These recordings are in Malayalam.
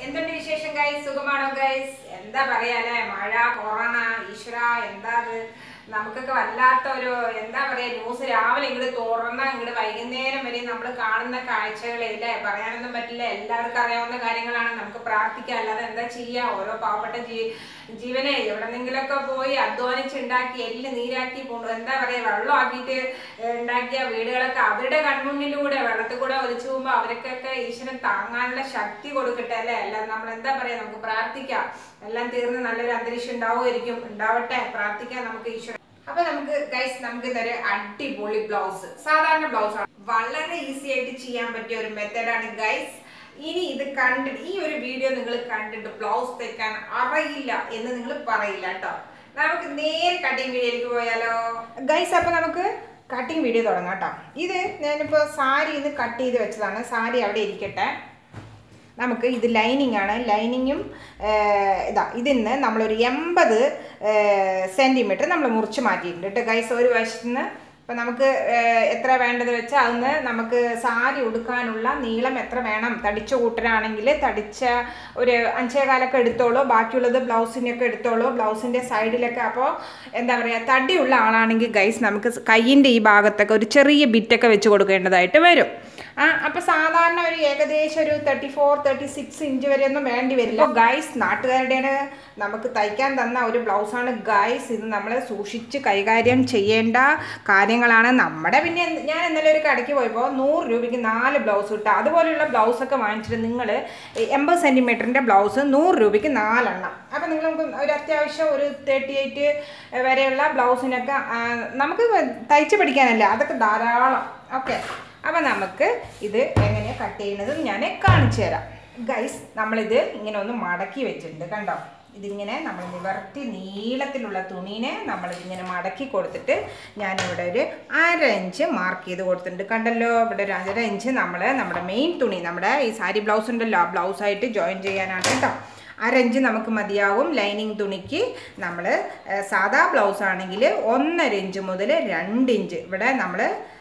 എന്തുണ്ട് വിശേഷം ഗൈസ് സുഖമാണോ ഗൈസ് എന്താ പറയാല്ലേ മഴ കൊറോണ ഈശ്വര എന്താ അത് നമുക്കൊക്കെ വല്ലാത്ത ഒരു എന്താ പറയാ ന്യൂസ് രാവിലെ ഇങ്ങോട്ട് തുറന്ന ഇങ്ങോട്ട് വൈകുന്നേരം വരെ നമ്മൾ കാണുന്ന കാഴ്ചകളെ ഇല്ലേ പറയാനൊന്നും പറ്റില്ല എല്ലാവർക്കും അറിയാവുന്ന കാര്യങ്ങളാണ് നമുക്ക് പ്രാർത്ഥിക്കാം അല്ലാതെ എന്താ ചെയ്യാ ഓരോ പാവപ്പെട്ട ജീ ജീവനെ എവിടെന്നെങ്കിലൊക്കെ പോയി അധ്വാനിച്ചുണ്ടാക്കി എല്ല് നീരാക്കി കൊണ്ടു എന്താ പറയാ വെള്ളമാക്കിയിട്ട് ഉണ്ടാക്കിയ വീടുകളൊക്കെ അവരുടെ കൺമുന്നിലൂടെ വെള്ളത്തിൽ കൂടെ ഒലിച്ചു പോകുമ്പോൾ അവർക്കൊക്കെ ഈശ്വരൻ താങ്ങാനുള്ള ശക്തി കൊടുക്കട്ടെ അല്ലേ അല്ലാതെ നമ്മൾ എന്താ പറയാ നമുക്ക് പ്രാർത്ഥിക്കാം എല്ലാം തീർന്ന് നല്ലൊരു അന്തരീക്ഷം ഉണ്ടാവുമായിരിക്കും ഉണ്ടാവട്ടെ പ്രാർത്ഥിക്കാം നമുക്ക് ഈശ്വരൻ അപ്പൊ നമുക്ക് ഗൈസ് നമുക്ക് ഇതൊരു അടിപൊളി ബ്ലൗസ് സാധാരണ ബ്ലൗസ് ആണ് വളരെ ഈസി ആയിട്ട് ചെയ്യാൻ പറ്റിയ ഒരു മെത്തേഡാണ് ഗൈസ് ഇനി ഇത് കണ്ടിട്ട് ഈ ഒരു വീഡിയോ നിങ്ങൾ കണ്ടിട്ട് ബ്ലൗസ് തയ്ക്കാൻ അറിയില്ല എന്ന് നിങ്ങൾ പറയില്ല കേട്ടോ നമുക്ക് നേരെ കട്ടിങ് വീഡിയോയിലേക്ക് പോയാലോ ഗൈസ് അപ്പൊ നമുക്ക് കട്ടിങ് വീഡിയോ തുടങ്ങാം കേട്ടോ ഇത് ഞാനിപ്പോൾ സാരി ഇത് കട്ട് ചെയ്ത് വെച്ചതാണ് സാരി അവിടെ ഇരിക്കട്ടെ നമുക്ക് ഇത് ലൈനിങ് ആണ് ലൈനിങ്ങും ഇതാ ഇതിന്ന് നമ്മളൊരു എൺപത് സെൻറ്റിമീറ്റർ നമ്മൾ മുറിച്ച് മാറ്റിയിട്ടുണ്ട് കേട്ടോ ഗൈസ് ഒരു വശത്ത് നിന്ന് അപ്പം നമുക്ക് ഏഹ്, എത്ര വേണ്ടത് വെച്ചാൽ അതൊന്ന് നമുക്ക് സാരി ഉടുക്കാനുള്ള നീളം എത്ര വേണം തടിച്ച കൂട്ടരാണെങ്കിൽ തടിച്ച ഒരു അഞ്ചേകാലൊക്കെ എടുത്തോളൂ ബാക്കിയുള്ളത് ബ്ലൗസിനൊക്കെ എടുത്തോളൂ ബ്ലൗസിൻ്റെ സൈഡിലൊക്കെ അപ്പോൾ എന്താ പറയുക തടിയുള്ള ആളാണെങ്കിൽ ഗൈസ് നമുക്ക് കയ്യിൻ്റെ ഈ ഭാഗത്തൊക്കെ ഒരു ചെറിയ ബിറ്റൊക്കെ വെച്ച് കൊടുക്കേണ്ടതായിട്ട് വരും ആ അപ്പോൾ സാധാരണ ഒരു ഏകദേശം ഒരു thirty four thirty six inch വരെ ഒന്നും വേണ്ടി വരില്ല ഗൈസ് നാട്ടുകാരുടെയാണ് നമുക്ക് തയ്ക്കാൻ തന്ന ഒരു ബ്ലൗസാണ് ഗൈസ് ഇത് നമ്മൾ സൂക്ഷിച്ച് കൈകാര്യം ചെയ്യേണ്ട കാര്യങ്ങളാണ് നമ്മുടെ പിന്നെ എന്ത്- ഞാൻ ഇന്നലെ ഒരു കടയ്ക്ക് പോയപ്പോൾ നൂറ് രൂപയ്ക്ക് നാല് ബ്ലൗസ് കിട്ടുക അതുപോലെയുള്ള ബ്ലൗസൊക്കെ വാങ്ങിച്ചിട്ട് നിങ്ങൾ എൺപത് സെൻറ്റിമീറ്ററിൻ്റെ ബ്ലൗസ് നൂറ് രൂപയ്ക്ക് നാലെണ്ണം അപ്പോൾ നിങ്ങൾ നമുക്ക് ഒരു അത്യാവശ്യം ഒരു തേർട്ടി എയ്റ്റ് വരെയുള്ള ബ്ലൗസിനൊക്കെ ആ, നമുക്ക് തയ്ച്ച് പഠിക്കാനല്ലേ അതൊക്കെ ധാരാളം ഓക്കെ അപ്പോൾ നമുക്ക് ഇത് എങ്ങനെയാണ് കട്ട് ചെയ്യുന്നത് ഞാൻ കാണിച്ചു തരാം ഗൈസ് നമ്മളിത് ഇങ്ങനെ ഒന്ന് മടക്കി വെച്ചിട്ടുണ്ട് കണ്ടോ ഇതിങ്ങനെ നമ്മൾ നിവർത്തി നീളത്തിലുള്ള തുണീനെ നമ്മളിതിങ്ങനെ മടക്കി കൊടുത്തിട്ട് ഞാനിവിടെ ഒരു അര ഇഞ്ച് മാർക്ക് ചെയ്ത് കൊടുത്തിട്ടുണ്ട് കണ്ടല്ലോ ഇവിടെ ഒരു അര ഇഞ്ച് നമ്മൾ നമ്മുടെ മെയിൻ തുണി നമ്മുടെ ഈ സാരി ബ്ലൗസ് ഉണ്ടല്ലോ ആ ബ്ലൗസായിട്ട് ജോയിൻ ചെയ്യാനാണ് കേട്ടോ അരഞ്ച് നമുക്ക് മതിയാവും ലൈനിങ് തുണിക്ക് നമ്മൾ സാധാ ബ്ലൗസ് ആണെങ്കിൽ ഒന്നര ഇഞ്ച് മുതൽ രണ്ട് ഇഞ്ച് ഇവിടെ നമ്മൾ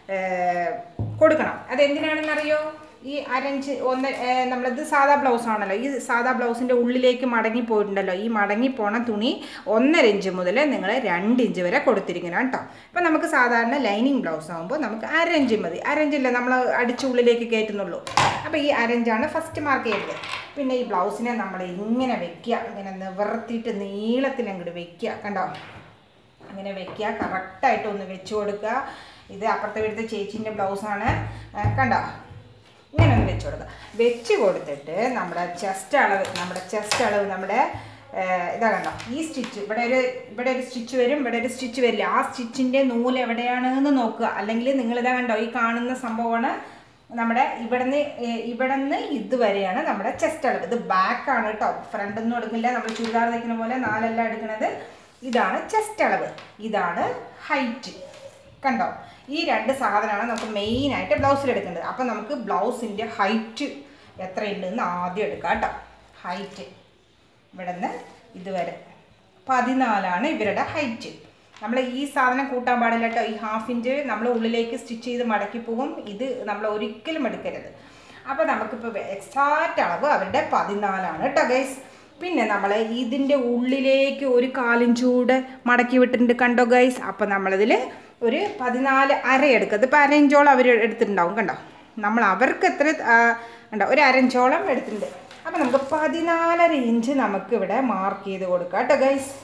കൊടുക്കണം അതെന്തിനാണെന്നറിയോ ഈ അരഞ്ച് ഒന്ന് ഏഹ്, നമ്മളിത് സാധാ ബ്ലൗസ് ആണല്ലോ ഈ സാധാ ബ്ലൗസിൻ്റെ ഉള്ളിലേക്ക് മടങ്ങി പോയിട്ടുണ്ടല്ലോ ഈ മടങ്ങി പോണ തുണി ഒന്നര ഇഞ്ച് മുതൽ നിങ്ങൾ രണ്ട് ഇഞ്ച് വരെ കൊടുത്തിരിക്കണം കേട്ടോ ഇപ്പം നമുക്ക് സാധാരണ ലൈനിങ് ബ്ലൗസ് ആകുമ്പോൾ നമുക്ക് അരഞ്ച് മതി അരഞ്ചില്ല നമ്മൾ അടിച്ച് ഉള്ളിലേക്ക് കയറ്റുന്നുള്ളൂ അപ്പോൾ ഈ അരഞ്ചാണ് ഫസ്റ്റ് മാർക്ക് ചെയ്യേണ്ടത് പിന്നെ ഈ ബ്ലൗസിനെ നമ്മൾ ഇങ്ങനെ വെക്കുക ഇങ്ങനെ നിവർത്തിയിട്ട് നീളത്തിൽ അങ്ങോട്ട് വെക്കുക കണ്ടോ അങ്ങനെ വെക്കുക കറക്റ്റായിട്ട് ഒന്ന് വെച്ച് കൊടുക്കുക ഇത് അപ്പുറത്തെ വീട്ടിലെ ചേച്ചീൻ്റെ ബ്ലൗസാണ് കണ്ടോ ഇങ്ങനെ ഒന്ന് വെച്ച് കൊടുക്കുക വെച്ച് കൊടുത്തിട്ട് നമ്മുടെ ചെസ്റ്റ് അളവ് നമ്മുടെ ചെസ്റ്റ് അളവ് നമ്മുടെ ഏഹ്, ഇതാ കണ്ടോ ഈ സ്റ്റിച്ച് ഇവിടെ ഒരു ഇവിടെ ഒരു സ്റ്റിച്ച് വരും ഇവിടെ ഒരു സ്റ്റിച്ച് വരില്ല ആ സ്റ്റിച്ചിൻ്റെ നൂല് എവിടെയാണെന്ന് നോക്കുക അല്ലെങ്കിൽ നിങ്ങളിതാ കണ്ടോ ഈ കാണുന്ന സംഭവമാണ് നമ്മുടെ ഇവിടുന്ന് ഇവിടുന്ന് ഇതുവരെയാണ് നമ്മുടെ ചെസ്റ്റ് അളവ് ഇത് ബാക്ക് ആണ് കേട്ടോ ഫ്രണ്ട് ഒന്നും എടുക്കില്ല നമ്മൾ ചുരിദാർ തയ്ക്കുന്ന പോലെ നാലല്ല എടുക്കുന്നത് ഇതാണ് ചെസ്റ്റ് അളവ് ഇതാണ് ഹൈറ്റ് കണ്ടോ ഈ രണ്ട് സാധനമാണ് നമുക്ക് മെയിനായിട്ട് ബ്ലൗസിൽ എടുക്കേണ്ടത് അപ്പം നമുക്ക് ബ്ലൗസിൻ്റെ ഹൈറ്റ് എത്രയുണ്ടെന്ന് ആദ്യം എടുക്കാം കേട്ടോ ഹൈറ്റ് ഇവിടെ നിന്ന് ഇതുവരെ പതിനാലാണ് ഇവരുടെ ഹൈറ്റ് നമ്മൾ ഈ സാധനം കൂട്ടാൻ പാടില്ല കേട്ടോ ഈ ഹാഫ് ഇഞ്ച് നമ്മൾ ഉള്ളിലേക്ക് സ്റ്റിച്ച് ചെയ്ത് മടക്കി പോകും ഇത് നമ്മൾ ഒരിക്കലും എടുക്കരുത് അപ്പോൾ നമുക്കിപ്പോൾ എക്സാക്റ്റ് അളവ് അവരുടെ പതിനാലാണ് കേട്ടോ ഗൈസ് പിന്നെ നമ്മൾ ഇതിൻ്റെ ഉള്ളിലേക്ക് ഒരു കാലിഞ്ചൂടെ മടക്കി വിട്ടിട്ടുണ്ട് കണ്ടോ ഗൈസ് അപ്പോൾ നമ്മളതിൽ ഒരു പതിനാല് അര എടുക്കുക ഇതിപ്പോൾ അരഞ്ചോളം അവർ എടുത്തിട്ടുണ്ടാവും കണ്ടോ നമ്മൾ അവർക്ക് എത്ര ആ, കണ്ടോ ഒരു അരഞ്ചോളം എടുത്തിട്ടുണ്ട് അപ്പോൾ നമുക്ക് പതിനാലര ഇഞ്ച് നമുക്ക് ഇവിടെ മാർക്ക് ചെയ്ത് കൊടുക്കാം കേട്ടോ ഗൈസ്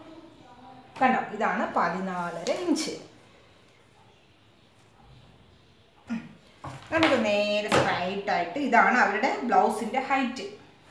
കണ്ടോ ഇതാണ് പതിനാലര ഇഞ്ച് ഉം. നമുക്ക് നേരെ സ്ട്രൈറ്റ് ആയിട്ട് ഇതാണ് അവരുടെ ബ്ലൗസിൻ്റെ ഹൈറ്റ്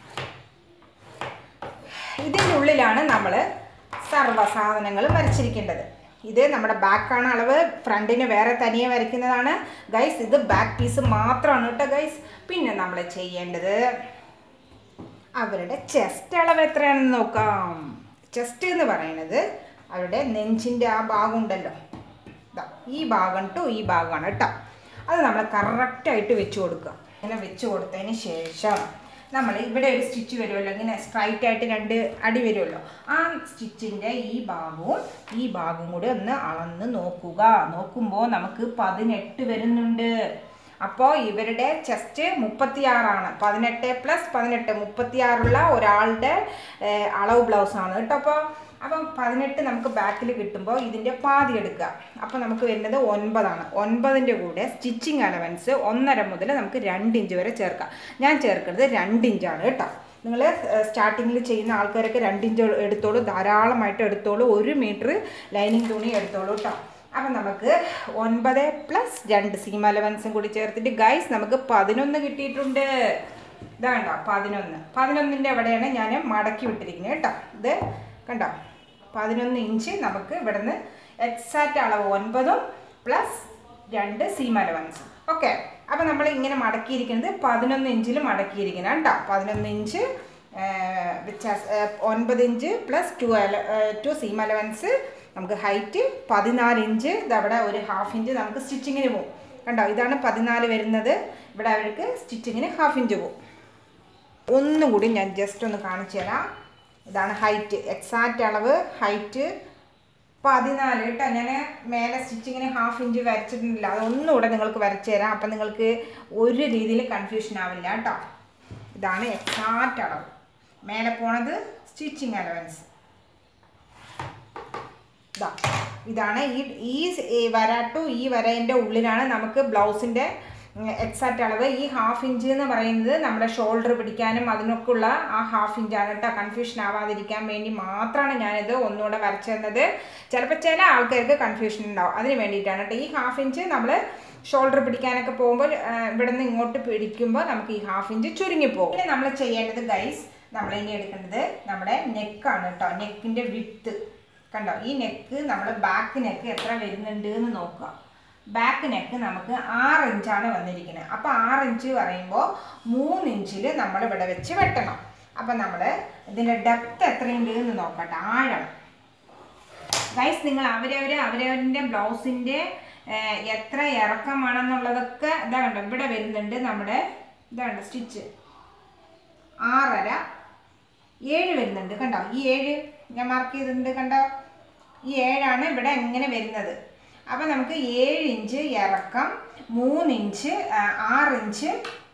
ഇതിൻ്റെ ഉള്ളിലാണ് നമ്മൾ സർവ്വ സാധനങ്ങളും വരച്ചിരിക്കേണ്ടത് ഇത് നമ്മുടെ ബാക്കാണ് അളവ് ഫ്രണ്ടിന് വേറെ തനിയെ വരയ്ക്കുന്നതാണ് ഗൈസ് ഇത് ബാക്ക് പീസ് മാത്രമാണ് കേട്ടോ ഗൈസ് പിന്നെ നമ്മൾ ചെയ്യേണ്ടത് അവരുടെ ചെസ്റ്റ് അളവ് എത്രയാണെന്ന് നോക്കാം ചെസ്റ്റ് എന്ന് പറയുന്നത് അവരുടെ നെഞ്ചിൻ്റെ ആ ഭാഗം ഉണ്ടല്ലോ ദാ ഈ ഭാഗം ടു ഈ ഭാഗമാണ് കേട്ടോ അത് നമ്മൾ കറക്റ്റായിട്ട് വെച്ച് കൊടുക്കുക ഇങ്ങനെ വെച്ച് കൊടുത്തതിന് ശേഷം നമ്മൾ ഇവിടെ ഒരു സ്റ്റിച്ച് വരുമല്ലോ ഇങ്ങനെ സ്ട്രൈറ്റ് ആയിട്ട് രണ്ട് അടി വരുമല്ലോ ആ സ്റ്റിച്ചിൻ്റെ ഈ ഭാഗവും ഈ ഭാഗവും കൂടി ഒന്ന് അളന്ന് നോക്കുക നോക്കുമ്പോൾ നമുക്ക് പതിനെട്ട് വരുന്നുണ്ട് അപ്പോൾ ഇവരുടെ ചെസ്റ്റ് മുപ്പത്തിയാറാണ് പതിനെട്ട് പ്ലസ് പതിനെട്ട് മുപ്പത്തിയാറുള്ള ഒരാളുടെ ഏഹ്, അളവ് ബ്ലൗസാണ് കേട്ടോ അപ്പോൾ അപ്പം പതിനെട്ട് നമുക്ക് ബാക്കിൽ കിട്ടുമ്പോൾ ഇതിൻ്റെ പാതി എടുക്കുക അപ്പോൾ നമുക്ക് വരുന്നത് ഒൻപതാണ് ഒൻപതിൻ്റെ കൂടെ സ്റ്റിച്ചിങ് അലവൻസ് ഒന്നര മുതൽ നമുക്ക് രണ്ട് ഇഞ്ച് വരെ ചേർക്കാം ഞാൻ ചേർക്കുന്നത് രണ്ട് ഇഞ്ചാണ് കേട്ടോ നിങ്ങൾ സ്റ്റാർട്ടിങ്ങിൽ ചെയ്യുന്ന ആൾക്കാരൊക്കെ രണ്ട് ഇഞ്ച് എടുത്തോളൂ ധാരാളമായിട്ട് എടുത്തോളൂ ഒരു മീറ്റർ ലൈനിങ് തുണി എടുത്തോളൂ കേട്ടോ അപ്പം നമുക്ക് ഒൻപത് പ്ലസ് രണ്ട് സീം അലവൻസും കൂടി ചേർത്തിട്ട് ഗൈസ് നമുക്ക് പതിനൊന്ന് കിട്ടിയിട്ടുണ്ട് ഇതാ കണ്ടോ പതിനൊന്ന് പതിനൊന്നിൻ്റെ അവിടെയാണ് ഞാൻ മടക്കി വിട്ടിരിക്കുന്നത് കേട്ടോ ഇത് കണ്ടോ പതിനൊന്ന് ഇഞ്ച് നമുക്ക് ഇവിടുന്ന് എക്സാക്റ്റ് അളവ് ഒൻപതും പ്ലസ് രണ്ട് സീം അലവൻസും ഓക്കെ അപ്പം നമ്മൾ ഇങ്ങനെ മടക്കിയിരിക്കുന്നത് പതിനൊന്ന് ഇഞ്ചിൽ മടക്കിയിരിക്കണം കേട്ടോ പതിനൊന്ന് ഇഞ്ച് വ്യത്യാസ ഒൻപത് ഇഞ്ച് പ്ലസ് ടു അല ടു സീം അലവൻസ് നമുക്ക് ഹൈറ്റ് പതിനാല് ഇഞ്ച് ഇതവിടെ ഒരു ഹാഫ് ഇഞ്ച് നമുക്ക് സ്റ്റിച്ചിങ്ങിന് പോകും കണ്ടോ ഇതാണ് പതിനാല് വരുന്നത് ഇവിടെ അവർക്ക് സ്റ്റിച്ചിങ്ങിന് ഹാഫ് ഇഞ്ച് പോകും ഒന്നും കൂടി ഞാൻ ജസ്റ്റ് ഒന്ന് കാണിച്ചു തരാം ഇതാണ് ഹൈറ്റ് എക്സാക്റ്റ് അളവ് ഹൈറ്റ് പതിനാല് കേട്ടോ ഞാൻ മേലെ സ്റ്റിച്ചിങ്ങിന് ഹാഫ് ഇഞ്ച് വരച്ചിട്ടില്ല അതൊന്നുകൂടെ നിങ്ങൾക്ക് വരച്ചു തരാം അപ്പം നിങ്ങൾക്ക് ഒരു രീതിയിൽ കൺഫ്യൂഷൻ ആവില്ല കേട്ടോ ഇതാണ് എക്സാക്റ്റ് അളവ് മേലെ പോണത് സ്റ്റിച്ചിങ് അലവൻസ് ഇതാ ഇതാണ് ഈ ഈ സ്- ഈ വര ടു ഈ വരേൻ്റെ ഉള്ളിലാണ് നമുക്ക് ബ്ലൗസിൻ്റെ എക്സാക്റ്റ് അളവ് ഈ ഹാഫ് ഇഞ്ച് എന്ന് പറയുന്നത് നമ്മുടെ ഷോൾഡർ പിടിക്കാനും അതിനൊക്കെ ഉള്ള ആ ഹാഫ് ഇഞ്ചാണ് കേട്ടോ കൺഫ്യൂഷൻ ആവാതിരിക്കാൻ വേണ്ടി മാത്രമാണ് ഞാനിത് ഒന്നുകൂടെ വരച്ചു തന്നത് ചിലപ്പോൾ ചില ആൾക്കാർക്ക് കൺഫ്യൂഷൻ ഉണ്ടാവും അതിന് വേണ്ടിയിട്ടാണ് കേട്ടോ ഈ ഹാഫ് ഇഞ്ച് നമ്മൾ ഷോൾഡർ പിടിക്കാനൊക്കെ പോകുമ്പോൾ ഇവിടെ നിന്ന് ഇങ്ങോട്ട് പിടിക്കുമ്പോൾ നമുക്ക് ഈ ഹാഫ് ഇഞ്ച് ചുരുങ്ങിപ്പോകും പിന്നെ നമ്മൾ ചെയ്യേണ്ടത് ഗൈസ് നമ്മൾ ഇനി എടുക്കേണ്ടത് നമ്മുടെ നെക്കാണ് കേട്ടോ നെക്കിൻ്റെ വിത്ത് കണ്ടോ ഈ നെക്ക് നമ്മൾ ബാക്ക് നെക്ക് എത്ര വരുന്നുണ്ട് എന്ന് നോക്കുക ബാക്ക് നെക്ക് നമുക്ക് ആറ് ഇഞ്ചാണ് വന്നിരിക്കുന്നത് അപ്പോൾ ആറ് ഇഞ്ച് പറയുമ്പോൾ മൂന്ന് ഇഞ്ചിൽ നമ്മൾ ഇവിടെ വെച്ച് വെട്ടണം അപ്പം നമ്മൾ ഇതിൻ്റെ ഡെപ്ത് എത്രയുണ്ട് എന്ന് നോക്കട്ടെ ആഴം ഗൈസ് നിങ്ങൾ അവരവർ അവരവരുടെ ബ്ലൗസിൻ്റെ എത്ര ഇറക്കമാണെന്നുള്ളതൊക്കെ ഇതാ കണ്ടോ ഇവിടെ വരുന്നുണ്ട് നമ്മുടെ ഇതാണ്ട് സ്റ്റിച്ച് ആറര ഏഴ് വരുന്നുണ്ട് കണ്ടോ ഈ ഏഴ് ഞാൻ മാർക്ക് ചെയ്തിട്ടുണ്ട് കണ്ടോ ഈ ഏഴാണ് ഇവിടെ ഇങ്ങനെ വരുന്നത് അപ്പം നമുക്ക് ഏഴ് ഇഞ്ച് ഇറക്കം മൂന്ന് ഇഞ്ച് ആ, ആറ് ഇഞ്ച്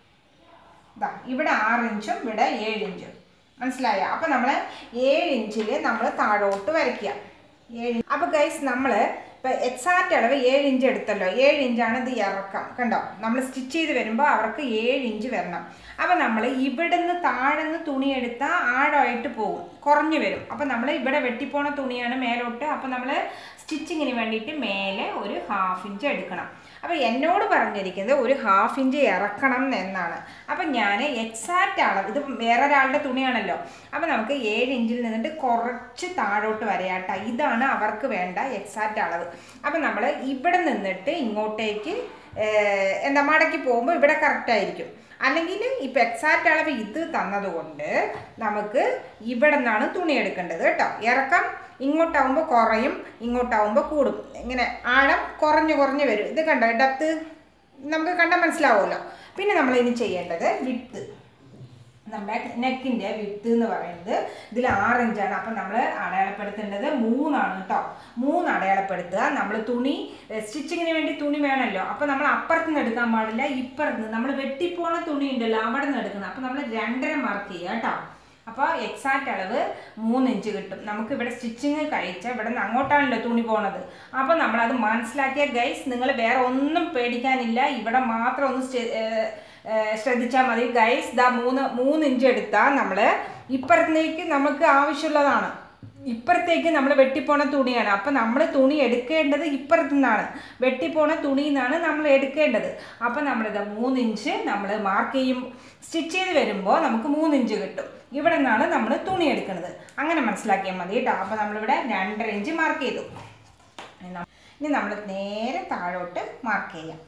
ഇതാ ഇവിടെ ആറ് ഇഞ്ചും ഇവിടെ ഏഴ് ഇഞ്ചും മനസ്സിലായോ അപ്പം നമ്മൾ ഏഴ് ഇഞ്ചിൽ നമ്മൾ താഴോട്ട് വരയ്ക്കുക ഏഴ് അപ്പോൾ ഗൈസ് നമ്മൾ ഇപ്പം എക്സാക്റ്റ് അളവ് ഏഴ് ഇഞ്ച് എടുത്തല്ലോ ഏഴ് ഇഞ്ചാണ് ഇത് ഇറക്കം കണ്ടോ നമ്മൾ സ്റ്റിച്ച് ചെയ്ത് വരുമ്പോൾ അവർക്ക് ഏഴ് ഇഞ്ച് വരണം അപ്പം നമ്മൾ ഇവിടുന്ന് താഴെന്ന് തുണി എടുത്താൽ ആഴമായിട്ട് പോകും കുറഞ്ഞു വരും അപ്പം നമ്മൾ ഇവിടെ വെട്ടിപ്പോണ തുണിയാണ് മേലോട്ട് അപ്പം നമ്മൾ സ്റ്റിച്ചിങ്ങിന് വേണ്ടിയിട്ട് മേലെ ഒരു ഹാഫ് ഇഞ്ച് എടുക്കണം അപ്പോൾ എന്നോട് പറഞ്ഞിരിക്കുന്നത് ഒരു ഹാഫ് ഇഞ്ച് ഇറക്കണം എന്നാണ് അപ്പം ഞാൻ എക്സാക്റ്റ് അളവ് ഇത് വേറെ ഒരാളുടെ തുണിയാണല്ലോ അപ്പം നമുക്ക് ഏഴ് ഇഞ്ചിൽ നിന്നിട്ട് കുറച്ച് താഴോട്ട് വരയാട്ട ഇതാണ് അവർക്ക് വേണ്ട എക്സാക്റ്റ് അളവ് അപ്പം നമ്മൾ ഇവിടെ നിന്നിട്ട് ഇങ്ങോട്ടേക്ക് ഏഹ്, എന്താ മടക്കി പോകുമ്പോൾ ഇവിടെ കറക്റ്റ് ആയിരിക്കും അല്ലെങ്കിൽ ഇപ്പം എക്സാക്റ്റ് അളവ് ഇത് തന്നതുകൊണ്ട് നമുക്ക് ഇവിടെ നിന്നാണ് തുണി എടുക്കേണ്ടത് കേട്ടോ ഇറക്കം ഇങ്ങോട്ടാവുമ്പോൾ കുറയും ഇങ്ങോട്ടാവുമ്പോൾ കൂടും ഇങ്ങനെ ആഴം കുറഞ്ഞു കുറഞ്ഞു വരും ഇത് കണ്ടോ ഡെപ്ത് നമുക്ക് കണ്ടാൽ മനസ്സിലാവുമല്ലോ പിന്നെ നമ്മൾ ഇനി ചെയ്യേണ്ടത് വിത്ത് നമ്മുടെ നെക്കിൻ്റെ വിത്ത് എന്ന് പറയുന്നത് ഇതിൽ ആറ് ഇഞ്ചാണ് അപ്പം നമ്മൾ അടയാളപ്പെടുത്തേണ്ടത് മൂന്നാണ് കേട്ടോ മൂന്ന് അടയാളപ്പെടുത്തുക നമ്മൾ തുണി സ്റ്റിച്ചിങ്ങിന് വേണ്ടി തുണി വേണമല്ലോ അപ്പം നമ്മൾ അപ്പുറത്ത് നിന്ന് എടുക്കാൻ പാടില്ല ഇപ്പുറത്ത് നിന്ന് നമ്മൾ വെട്ടിപ്പോണ തുണി ഉണ്ടല്ലോ അവിടെ നിന്ന് എടുക്കുന്നത് അപ്പം നമ്മൾ രണ്ടര മാർക്ക് ചെയ്യുക കേട്ടോ അപ്പോൾ എക്സാക്റ്റ് അളവ് മൂന്ന് ഇഞ്ച് കിട്ടും നമുക്ക് ഇവിടെ സ്റ്റിച്ചിങ് കഴിച്ച ഇവിടെ നിന്ന് അങ്ങോട്ടാണല്ലോ തുണി പോണത് അപ്പോൾ നമ്മളത് മനസ്സിലാക്കിയ ഗൈസ് നിങ്ങൾ വേറെ ഒന്നും പേടിക്കാനില്ല ഇവിടെ മാത്രം ഒന്ന് സ്റ്റെ- ഏർ ഏർ ശ്രദ്ധിച്ചാൽ മതി ഗൈസ് ദാ മൂന്ന് മൂന്ന് ഇഞ്ച് എടുത്താൽ നമ്മൾ ഇപ്പുറത്തേക്ക് നമുക്ക് ആവശ്യമുള്ളതാണ് ഇപ്പുറത്തേക്ക് നമ്മൾ വെട്ടിപ്പോണ തുണിയാണ് അപ്പം നമ്മൾ തുണി എടുക്കേണ്ടത് ഇപ്പുറത്തു നിന്നാണ് വെട്ടിപ്പോണ തുണിയിൽ നിന്നാണ് നമ്മൾ എടുക്കേണ്ടത് അപ്പം നമ്മളിത് മൂന്ന് ഇഞ്ച് നമ്മൾ മാർക്ക് ചെയ്യും സ്റ്റിച്ച് ചെയ്ത് വരുമ്പോൾ നമുക്ക് മൂന്ന് ഇഞ്ച് കിട്ടും ഇവിടെ നിന്നാണ് നമ്മൾ തുണി എടുക്കുന്നത് അങ്ങനെ മനസ്സിലാക്കിയാൽ മതി കേട്ടോ അപ്പോൾ നമ്മളിവിടെ രണ്ടര ഇഞ്ച് മാർക്ക് ചെയ്തു ഇനി നം- ഇനി നമ്മൾ നേരെ താഴോട്ട് മാർക്ക് ചെയ്യാം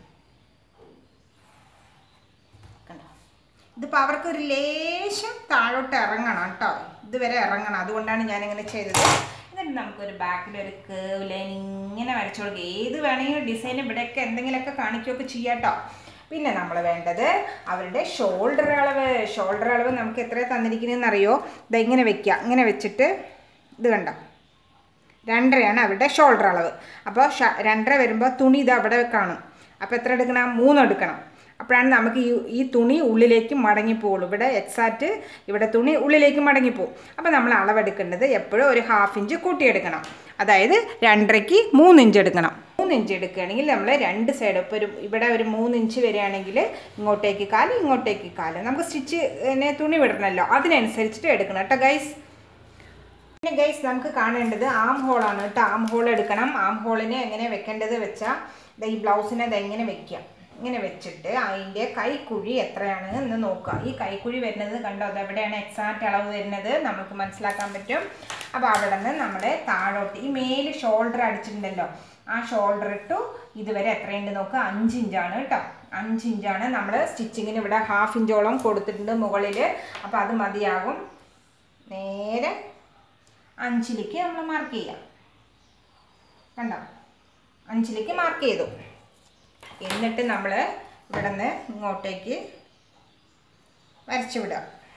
കണ്ടോ ഇതിപ്പോൾ അവർക്ക് ഒരു ലേശം താഴോട്ട് ഇറങ്ങണം കേട്ടോ ഇതുവരെ ഇറങ്ങണം അതുകൊണ്ടാണ് ഞാനിങ്ങനെ ചെയ്തത് എന്നിട്ട് നമുക്കൊരു ബാക്കിൽ ഒരു കേവ് ലൈൻ ഇങ്ങനെ വരച്ചു കൊടുക്കുക ഏത് വേണമെങ്കിലും ഡിസൈൻ ഇവിടെയൊക്കെ എന്തെങ്കിലുമൊക്കെ കാണിക്കുകയൊക്കെ ചെയ്യാം കേട്ടോ പിന്നെ നമ്മൾ വേണ്ടത് അവരുടെ ഷോൾഡർ അളവ് ഷോൾഡർ അളവ് നമുക്ക് എത്ര തന്നിരിക്കുന്നതെന്ന് അറിയോ ഇത് ഇങ്ങനെ വെക്കുക ഇങ്ങനെ വെച്ചിട്ട് ഇത് കണ്ടോ രണ്ടരയാണ് അവരുടെ ഷോൾഡർ അളവ് അപ്പോൾ ഷ രണ്ടര വരുമ്പോൾ തുണി ഇത് അവിടെ കാണും അപ്പോൾ എത്ര എടുക്കണം മൂന്ന് എടുക്കണം അപ്പോഴാണ് നമുക്ക് ഈ ഈ തുണി ഉള്ളിലേക്ക് മടങ്ങിപ്പോവുള്ളൂ ഇവിടെ എക്സാക്റ്റ് ഇവിടെ തുണി ഉള്ളിലേക്ക് മടങ്ങിപ്പോവും അപ്പോൾ നമ്മൾ അളവെടുക്കേണ്ടത് എപ്പോഴും ഒരു ഹാഫ് ഇഞ്ച് കൂട്ടിയെടുക്കണം അതായത് രണ്ടരയ്ക്ക് മൂന്ന് ഇഞ്ച് എടുക്കണം മൂന്ന് ഇഞ്ച് എടുക്കുകയാണെങ്കിൽ നമ്മൾ രണ്ട് സൈഡ് ഇപ്പോൾ ഒരു ഇവിടെ ഒരു മൂന്ന് ഇഞ്ച് വരികയാണെങ്കിൽ ഇങ്ങോട്ടേക്ക് കാല് ഇങ്ങോട്ടേക്ക് കാല് നമുക്ക് സ്റ്റിച്ച് തുണി വിടണമല്ലോ അതിനനുസരിച്ചിട്ട് എടുക്കണം കേട്ടോ ഗൈസ് പിന്നെ ഗൈസ് നമുക്ക് കാണേണ്ടത് ആം ഹോളാണ് കേട്ടോ ആം ഹോൾ എടുക്കണം ആം ഹോളിനെ എങ്ങനെ വെക്കേണ്ടത് വെച്ചാൽ ഈ ബ്ലൗസിനെ അത് എങ്ങനെ വെക്കാം ഇങ്ങനെ വെച്ചിട്ട് അതിൻ്റെ കൈക്കുഴി എത്രയാണ് എന്ന് നോക്കുക ഈ കൈക്കുഴി വരുന്നത് കണ്ടോ അത് എവിടെയാണ് എക്സാക്റ്റ് അളവ് വരുന്നത് നമുക്ക് മനസ്സിലാക്കാൻ പറ്റും അപ്പോൾ അവിടെ നിന്ന് നമ്മുടെ താഴോട്ട് ഈ മേല് ഷോൾഡർ അടിച്ചിട്ടുണ്ടല്ലോ ആ ഷോൾഡർ ഇട്ടു ഇതുവരെ എത്രയുണ്ട് നോക്കുക അഞ്ച് ഇഞ്ചാണ് കേട്ടോ അഞ്ച് ഇഞ്ചാണ് നമ്മൾ സ്റ്റിച്ചിങ്ങിന് ഇവിടെ ഹാഫ് ഇഞ്ചോളം കൊടുത്തിട്ടുണ്ട് മുകളിൽ അപ്പോൾ അത് മതിയാകും നേരെ അഞ്ചിലേക്ക് നമ്മൾ മാർക്ക് ചെയ്യാം കണ്ടോ അഞ്ചിലേക്ക് മാർക്ക് ചെയ്തു എന്നിട്ട് നമ്മൾ ഇവിടെ നിന്ന് ഇങ്ങോട്ടേക്ക് വരച്ചു വിടുക